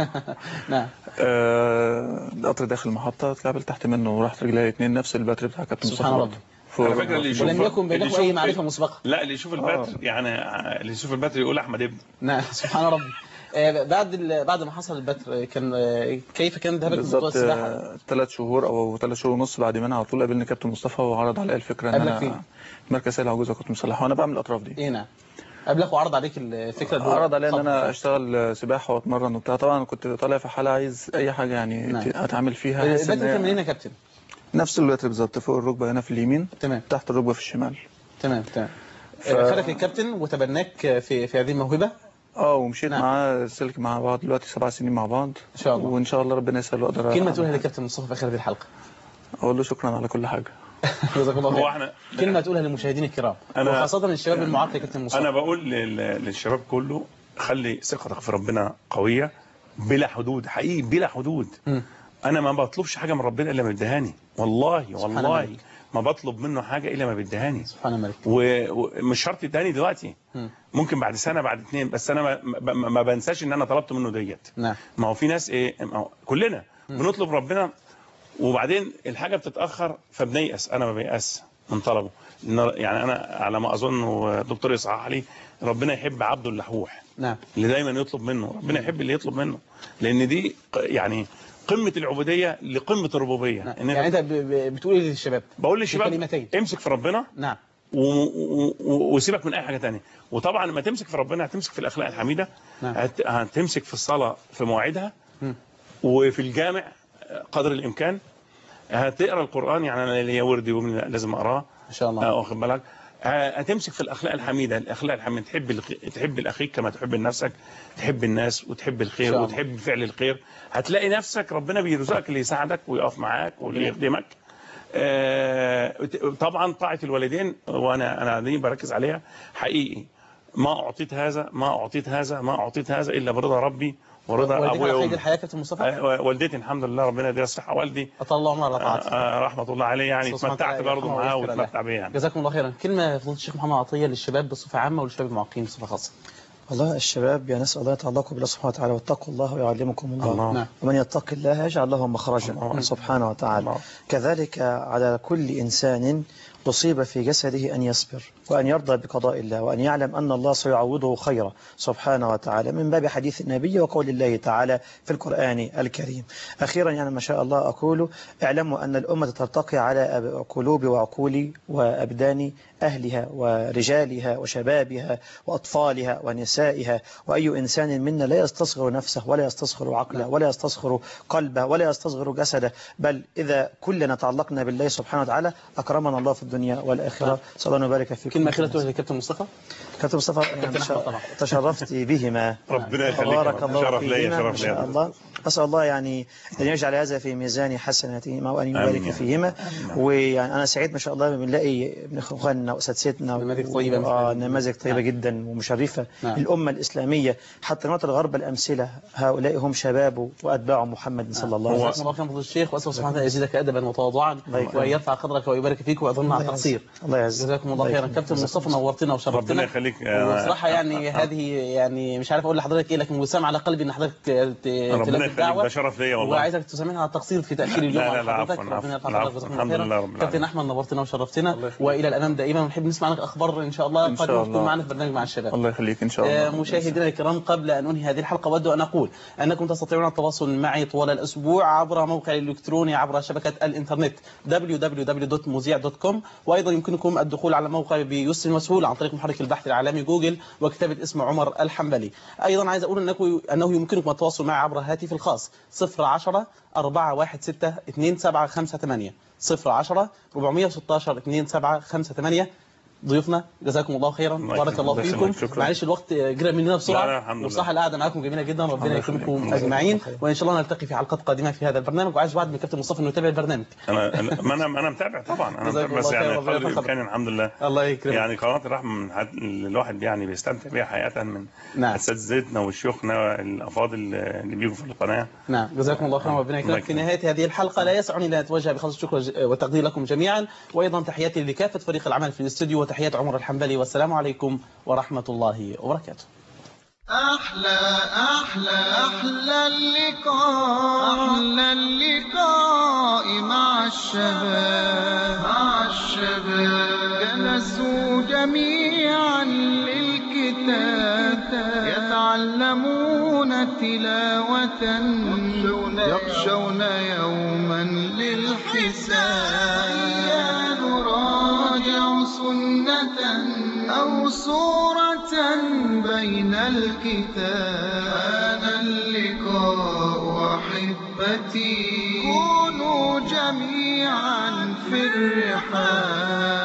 [SPEAKER 2] نعم
[SPEAKER 6] آه، القطر داخل المحطه اتكعبلت تحت منه ورحت رجلي الاثنين نفس الباتري بتاع كابتن مصطفى
[SPEAKER 2] سبحان
[SPEAKER 6] برضه.
[SPEAKER 2] ربي.
[SPEAKER 6] فوق-
[SPEAKER 3] على فكرة اللي يشوف-
[SPEAKER 2] ولم يكن
[SPEAKER 3] اللي
[SPEAKER 2] بينكم
[SPEAKER 3] يشوف-
[SPEAKER 2] اي معرفه مسبقه
[SPEAKER 3] لا اللي يشوف البتر يعني اللي يشوف البتر يقول احمد ابن
[SPEAKER 2] نعم سبحان ربي آه، بعد ال- بعد ما حصل البتر كان آه، كيف كان ذهابك لموضوع
[SPEAKER 6] بالظبط
[SPEAKER 2] السباحه؟
[SPEAKER 6] ثلاث شهور او ثلاث شهور ونص بعد ما انا على طول قابلني كابتن مصطفى وعرض عليا الفكره ان
[SPEAKER 2] قابلك فين؟
[SPEAKER 6] انا مركز سيد العجوزه كنت مصلحه وانا بعمل الاطراف دي
[SPEAKER 2] ايه نعم قبلك وعرض عليك الفكره اللي هو
[SPEAKER 6] عرض عليا ان انا
[SPEAKER 2] خطوة.
[SPEAKER 6] اشتغل سباحه واتمرن وبتاع طبعا كنت طالع في حاله عايز اي حاجه يعني
[SPEAKER 2] نعم.
[SPEAKER 6] اتعامل فيها أحس إن
[SPEAKER 2] البتر
[SPEAKER 6] هي-
[SPEAKER 2] كان منين يا كابتن؟
[SPEAKER 6] نفس الوتر بالظبط فوق الركبه هنا في اليمين
[SPEAKER 2] تمام
[SPEAKER 6] تحت الركبه في الشمال
[SPEAKER 2] تمام تمام
[SPEAKER 6] ف-
[SPEAKER 2] آه، خدك الكابتن وتبناك في في هذه الموهبه
[SPEAKER 6] اه ومشيت
[SPEAKER 2] نعم.
[SPEAKER 6] معاه سلك مع بعض دلوقتي سبع سنين مع بعض
[SPEAKER 2] ان شاء الله
[SPEAKER 6] وان شاء الله ربنا يسهل واقدر
[SPEAKER 2] كلمه تقولها للكابتن مصطفى في اخر هذه الحلقه
[SPEAKER 6] اقول له شكرا على كل حاجه
[SPEAKER 2] جزاك الله
[SPEAKER 3] هو
[SPEAKER 2] خير
[SPEAKER 3] احنا
[SPEAKER 2] كلمه تقولها للمشاهدين الكرام
[SPEAKER 3] أنا-
[SPEAKER 2] وخاصه الشباب المعاق يا كابتن مصطفى
[SPEAKER 3] انا بقول لل- للشباب كله خلي ثقتك في ربنا قويه بلا حدود حقيقي بلا حدود
[SPEAKER 2] مم.
[SPEAKER 3] انا ما بطلبش حاجه من ربنا الا ما بيديهاني والله
[SPEAKER 2] سبحان
[SPEAKER 3] والله
[SPEAKER 2] الملك.
[SPEAKER 3] ما بطلب منه حاجه الا ما بيديهاني
[SPEAKER 2] سبحان الملك
[SPEAKER 3] و- ومش شرط يديهاني دلوقتي
[SPEAKER 2] مم.
[SPEAKER 3] ممكن بعد سنه بعد اتنين بس انا ما, ما, ما بنساش ان انا طلبت منه ديت
[SPEAKER 2] نعم
[SPEAKER 3] ما هو في ناس ايه ما هو كلنا بنطلب ربنا وبعدين الحاجه بتتاخر فبنيأس انا ما بيأس من طلبه إن- يعني انا على ما اظن والدكتور يصحح لي ربنا يحب عبده اللحوح
[SPEAKER 2] نعم
[SPEAKER 3] اللي دايما يطلب منه ربنا يحب اللي يطلب منه لان دي ق- يعني قمه العبوديه لقمه الربوبيه
[SPEAKER 2] نعم.
[SPEAKER 3] إن
[SPEAKER 2] يعني انت ب- ب- بتقول ايه للشباب
[SPEAKER 3] بقول للشباب
[SPEAKER 2] بكلمتين.
[SPEAKER 3] امسك في ربنا
[SPEAKER 2] نعم
[SPEAKER 3] و- و- و- وسيبك من اي حاجه تانية وطبعا لما تمسك في ربنا هتمسك في الاخلاق الحميده
[SPEAKER 2] نعم.
[SPEAKER 3] هت- هتمسك في الصلاه في مواعيدها
[SPEAKER 2] مم.
[SPEAKER 3] وفي الجامع قدر الامكان هتقرا القران يعني انا ليا وردي ومن لازم اقراه
[SPEAKER 2] ان شاء الله
[SPEAKER 3] آه، واخد بالك آه، هتمسك في الاخلاق الحميده الاخلاق الحميده تحب الخ- تحب الاخيك كما تحب لنفسك تحب الناس وتحب
[SPEAKER 2] إن
[SPEAKER 3] الخير
[SPEAKER 2] شاء الله.
[SPEAKER 3] وتحب فعل الخير هتلاقي نفسك ربنا بيرزقك اللي يساعدك ويقف معاك واللي يخدمك آه، طبعا طاعه الوالدين وانا انا دي بركز عليها حقيقي ما اعطيت هذا ما اعطيت هذا ما اعطيت هذا الا برضا ربي ورضا
[SPEAKER 2] والديك
[SPEAKER 3] ابويا
[SPEAKER 2] على قيد
[SPEAKER 3] وامي
[SPEAKER 2] الحياه كابتن مصطفى
[SPEAKER 3] آه، والدتي الحمد لله ربنا يديها الصحه والدي
[SPEAKER 2] اطال الله عمرها على
[SPEAKER 3] آه،
[SPEAKER 2] طاعته
[SPEAKER 3] آه، رحمه الله عليه يعني
[SPEAKER 2] الله سبحانه
[SPEAKER 3] اتمتعت
[SPEAKER 2] وتعالى
[SPEAKER 3] برضه
[SPEAKER 2] يرحمه
[SPEAKER 3] معاه
[SPEAKER 2] ويغفر له.
[SPEAKER 3] واتمتع بيه يعني
[SPEAKER 2] جزاكم الله خيرا كلمه فضيله الشيخ محمد عطيه للشباب بصفه عامه وللشباب المعاقين بصفه خاصه
[SPEAKER 7] والله الشباب يعني نسأل الله يتعلقوا بالله سبحانه وتعالى واتقوا الله ويعلمكم الله,
[SPEAKER 3] الله.
[SPEAKER 2] نعم.
[SPEAKER 7] ومن يتق الله يجعل له مخرجا
[SPEAKER 3] الله.
[SPEAKER 7] سبحانه وتعالى
[SPEAKER 3] الله.
[SPEAKER 7] كذلك على كل إنسان أصيب في جسده أن يصبر وأن يرضى بقضاء الله وأن يعلم أن الله سيعوضه خيرا سبحانه وتعالى من باب حديث النبي وقول الله تعالى في القرآن الكريم أخيرا يعني ما شاء الله أقول اعلموا أن الأمة ترتقي على أب- قلوب وعقول وأبدان أهلها ورجالها وشبابها وأطفالها ونسائها وأي إنسان منا لا يستصغر نفسه ولا يستصغر عقله ولا يستصغر قلبه ولا يستصغر جسده بل إذا كلنا تعلقنا بالله سبحانه وتعالى أكرمنا الله في الدنيا والآخرة صلى الله وبارك فيكم
[SPEAKER 2] كلمه اخيره توجه لكابتن مصطفى
[SPEAKER 7] كابتن مصطفى يعني
[SPEAKER 2] كابتن
[SPEAKER 7] شا-
[SPEAKER 2] أحمد طبعا.
[SPEAKER 7] تشرفت بهما
[SPEAKER 3] ربنا يخليك يا
[SPEAKER 7] بارك
[SPEAKER 3] رب.
[SPEAKER 7] الله
[SPEAKER 3] شرف ليا
[SPEAKER 7] فيهما
[SPEAKER 3] شرف
[SPEAKER 7] ما شاء
[SPEAKER 3] ليا
[SPEAKER 7] الله أسأل الله يعني أن يجعل هذا في ميزان حسناتهما وأن
[SPEAKER 3] آمين
[SPEAKER 7] يبارك
[SPEAKER 3] يا
[SPEAKER 7] فيهما ويعني أنا سعيد ما شاء الله بنلاقي ابن إخواننا وأساتذتنا
[SPEAKER 2] نماذج طيبة مثل
[SPEAKER 7] آه
[SPEAKER 2] هذه.
[SPEAKER 7] نماذج طيبة
[SPEAKER 2] نعم.
[SPEAKER 7] جدا ومشرفة
[SPEAKER 2] نعم.
[SPEAKER 7] الأمة الإسلامية حتى نعطي الغرب الأمثلة هؤلاء هم شباب وأتباع محمد صلى الله عليه
[SPEAKER 2] جزاكم
[SPEAKER 7] وسلم
[SPEAKER 2] الله خيرا فضيله الشيخ واسال الله سبحانه وتعالى يزيدك ادبا وتواضعا
[SPEAKER 7] الله يكرمك.
[SPEAKER 2] وان يرفع قدرك ويبارك فيك ويظلنا على
[SPEAKER 7] الله
[SPEAKER 2] التقصير
[SPEAKER 7] يعزك. الله يعزك.
[SPEAKER 2] جزاكم الله
[SPEAKER 7] الله
[SPEAKER 2] خيرا
[SPEAKER 7] يكرمك.
[SPEAKER 2] كابتن مصطفى نورتنا وشرفتنا
[SPEAKER 3] ربنا يخليك. آه،
[SPEAKER 2] وبصراحه يعني هذه يعني مش عارف اقول لحضرتك ايه لكن وسام على قلبي ان حضرتك ت-
[SPEAKER 3] ربنا
[SPEAKER 2] تلبي
[SPEAKER 3] يخليك
[SPEAKER 2] الدعوه
[SPEAKER 3] ده شرف ليا والله
[SPEAKER 2] وعايزك تسامحنا على التقصير في تاخير اليوم
[SPEAKER 3] لا، لا،
[SPEAKER 2] على
[SPEAKER 3] لا،
[SPEAKER 2] حضرتك
[SPEAKER 3] عفواً،
[SPEAKER 2] ربنا يرفع
[SPEAKER 3] عفواً،
[SPEAKER 2] قدرك جزاكم
[SPEAKER 3] الحمد
[SPEAKER 2] الله
[SPEAKER 3] لله
[SPEAKER 2] خيرا
[SPEAKER 3] رب العالمين.
[SPEAKER 2] كابتن احمد نورتنا وشرفتنا
[SPEAKER 6] الله يخليك.
[SPEAKER 2] والى الامام دائما ونحب نسمع لك اخبار ان شاء الله
[SPEAKER 6] إن شاء
[SPEAKER 2] قد تكون
[SPEAKER 6] الله.
[SPEAKER 2] معنا في برنامج مع الشباب
[SPEAKER 6] الله يخليك ان شاء
[SPEAKER 2] آه،
[SPEAKER 6] الله
[SPEAKER 2] مشاهدينا الكرام قبل أن أنهي هذه الحلقة أود أن أقول أنكم تستطيعون التواصل معي طوال الأسبوع عبر موقعي الإلكتروني عبر شبكة الإنترنت www.muzia.com وأيضا يمكنكم الدخول على الموقع بيسر وسهولة عن طريق محرك البحث العالمي جوجل وكتابة اسم عمر الحنبلي أيضا عايز أقول أنكم أنه يمكنكم التواصل معي عبر هاتفي الخاص 010 416 2758 010 416 2758 ضيوفنا جزاكم الله خيرا
[SPEAKER 3] الله
[SPEAKER 2] بارك الله
[SPEAKER 3] يخليك.
[SPEAKER 2] فيكم
[SPEAKER 3] شكرا.
[SPEAKER 2] معلش الوقت جرى مننا
[SPEAKER 3] لا، لا،
[SPEAKER 2] بسرعه
[SPEAKER 3] الحمد لله.
[SPEAKER 2] وصح القعده معاكم جميله جدا ربنا
[SPEAKER 3] الله يخليك.
[SPEAKER 2] يكرمكم
[SPEAKER 3] الله
[SPEAKER 2] اجمعين
[SPEAKER 7] يخليك.
[SPEAKER 2] وان شاء الله نلتقي في حلقات قادمه في هذا البرنامج وعايز وعد من كابتن مصطفى انه يتابع البرنامج
[SPEAKER 3] انا أنا- ما انا انا متابع طبعا انا
[SPEAKER 2] جزاكم
[SPEAKER 3] متابع بس
[SPEAKER 2] الله خير،
[SPEAKER 3] يعني
[SPEAKER 2] ربنا
[SPEAKER 3] قدر
[SPEAKER 2] يرفع
[SPEAKER 3] الامكان الحمد لله
[SPEAKER 2] الله يكرمك
[SPEAKER 3] يعني قناه الرحمه من حد- الواحد يعني بيستمتع بيها حقيقه من
[SPEAKER 2] نعم.
[SPEAKER 3] اساتذتنا وشيوخنا الافاضل اللي بيجوا في القناه
[SPEAKER 2] نعم جزاكم الله خيرا ربنا
[SPEAKER 3] الله
[SPEAKER 2] يكرمك في
[SPEAKER 3] يكرمك.
[SPEAKER 2] نهايه هذه الحلقه لا يسعني الا ان اتوجه بخالص الشكر وج- والتقدير لكم جميعا وايضا تحياتي لكافه فريق العمل في الاستوديو وتحيات عمر الحنبلي والسلام عليكم ورحمه الله وبركاته
[SPEAKER 1] أحلى أحلى أحلى اللقاء أحلى اللقاء مع الشباب مع الشباب جلسوا جميعا للكتاب يتعلمون تلاوة يخشون يوما للحساب نراجع سنة أو سورة بين الكتاب هذا اللقاء أحبتي كونوا جميعا في الرحاب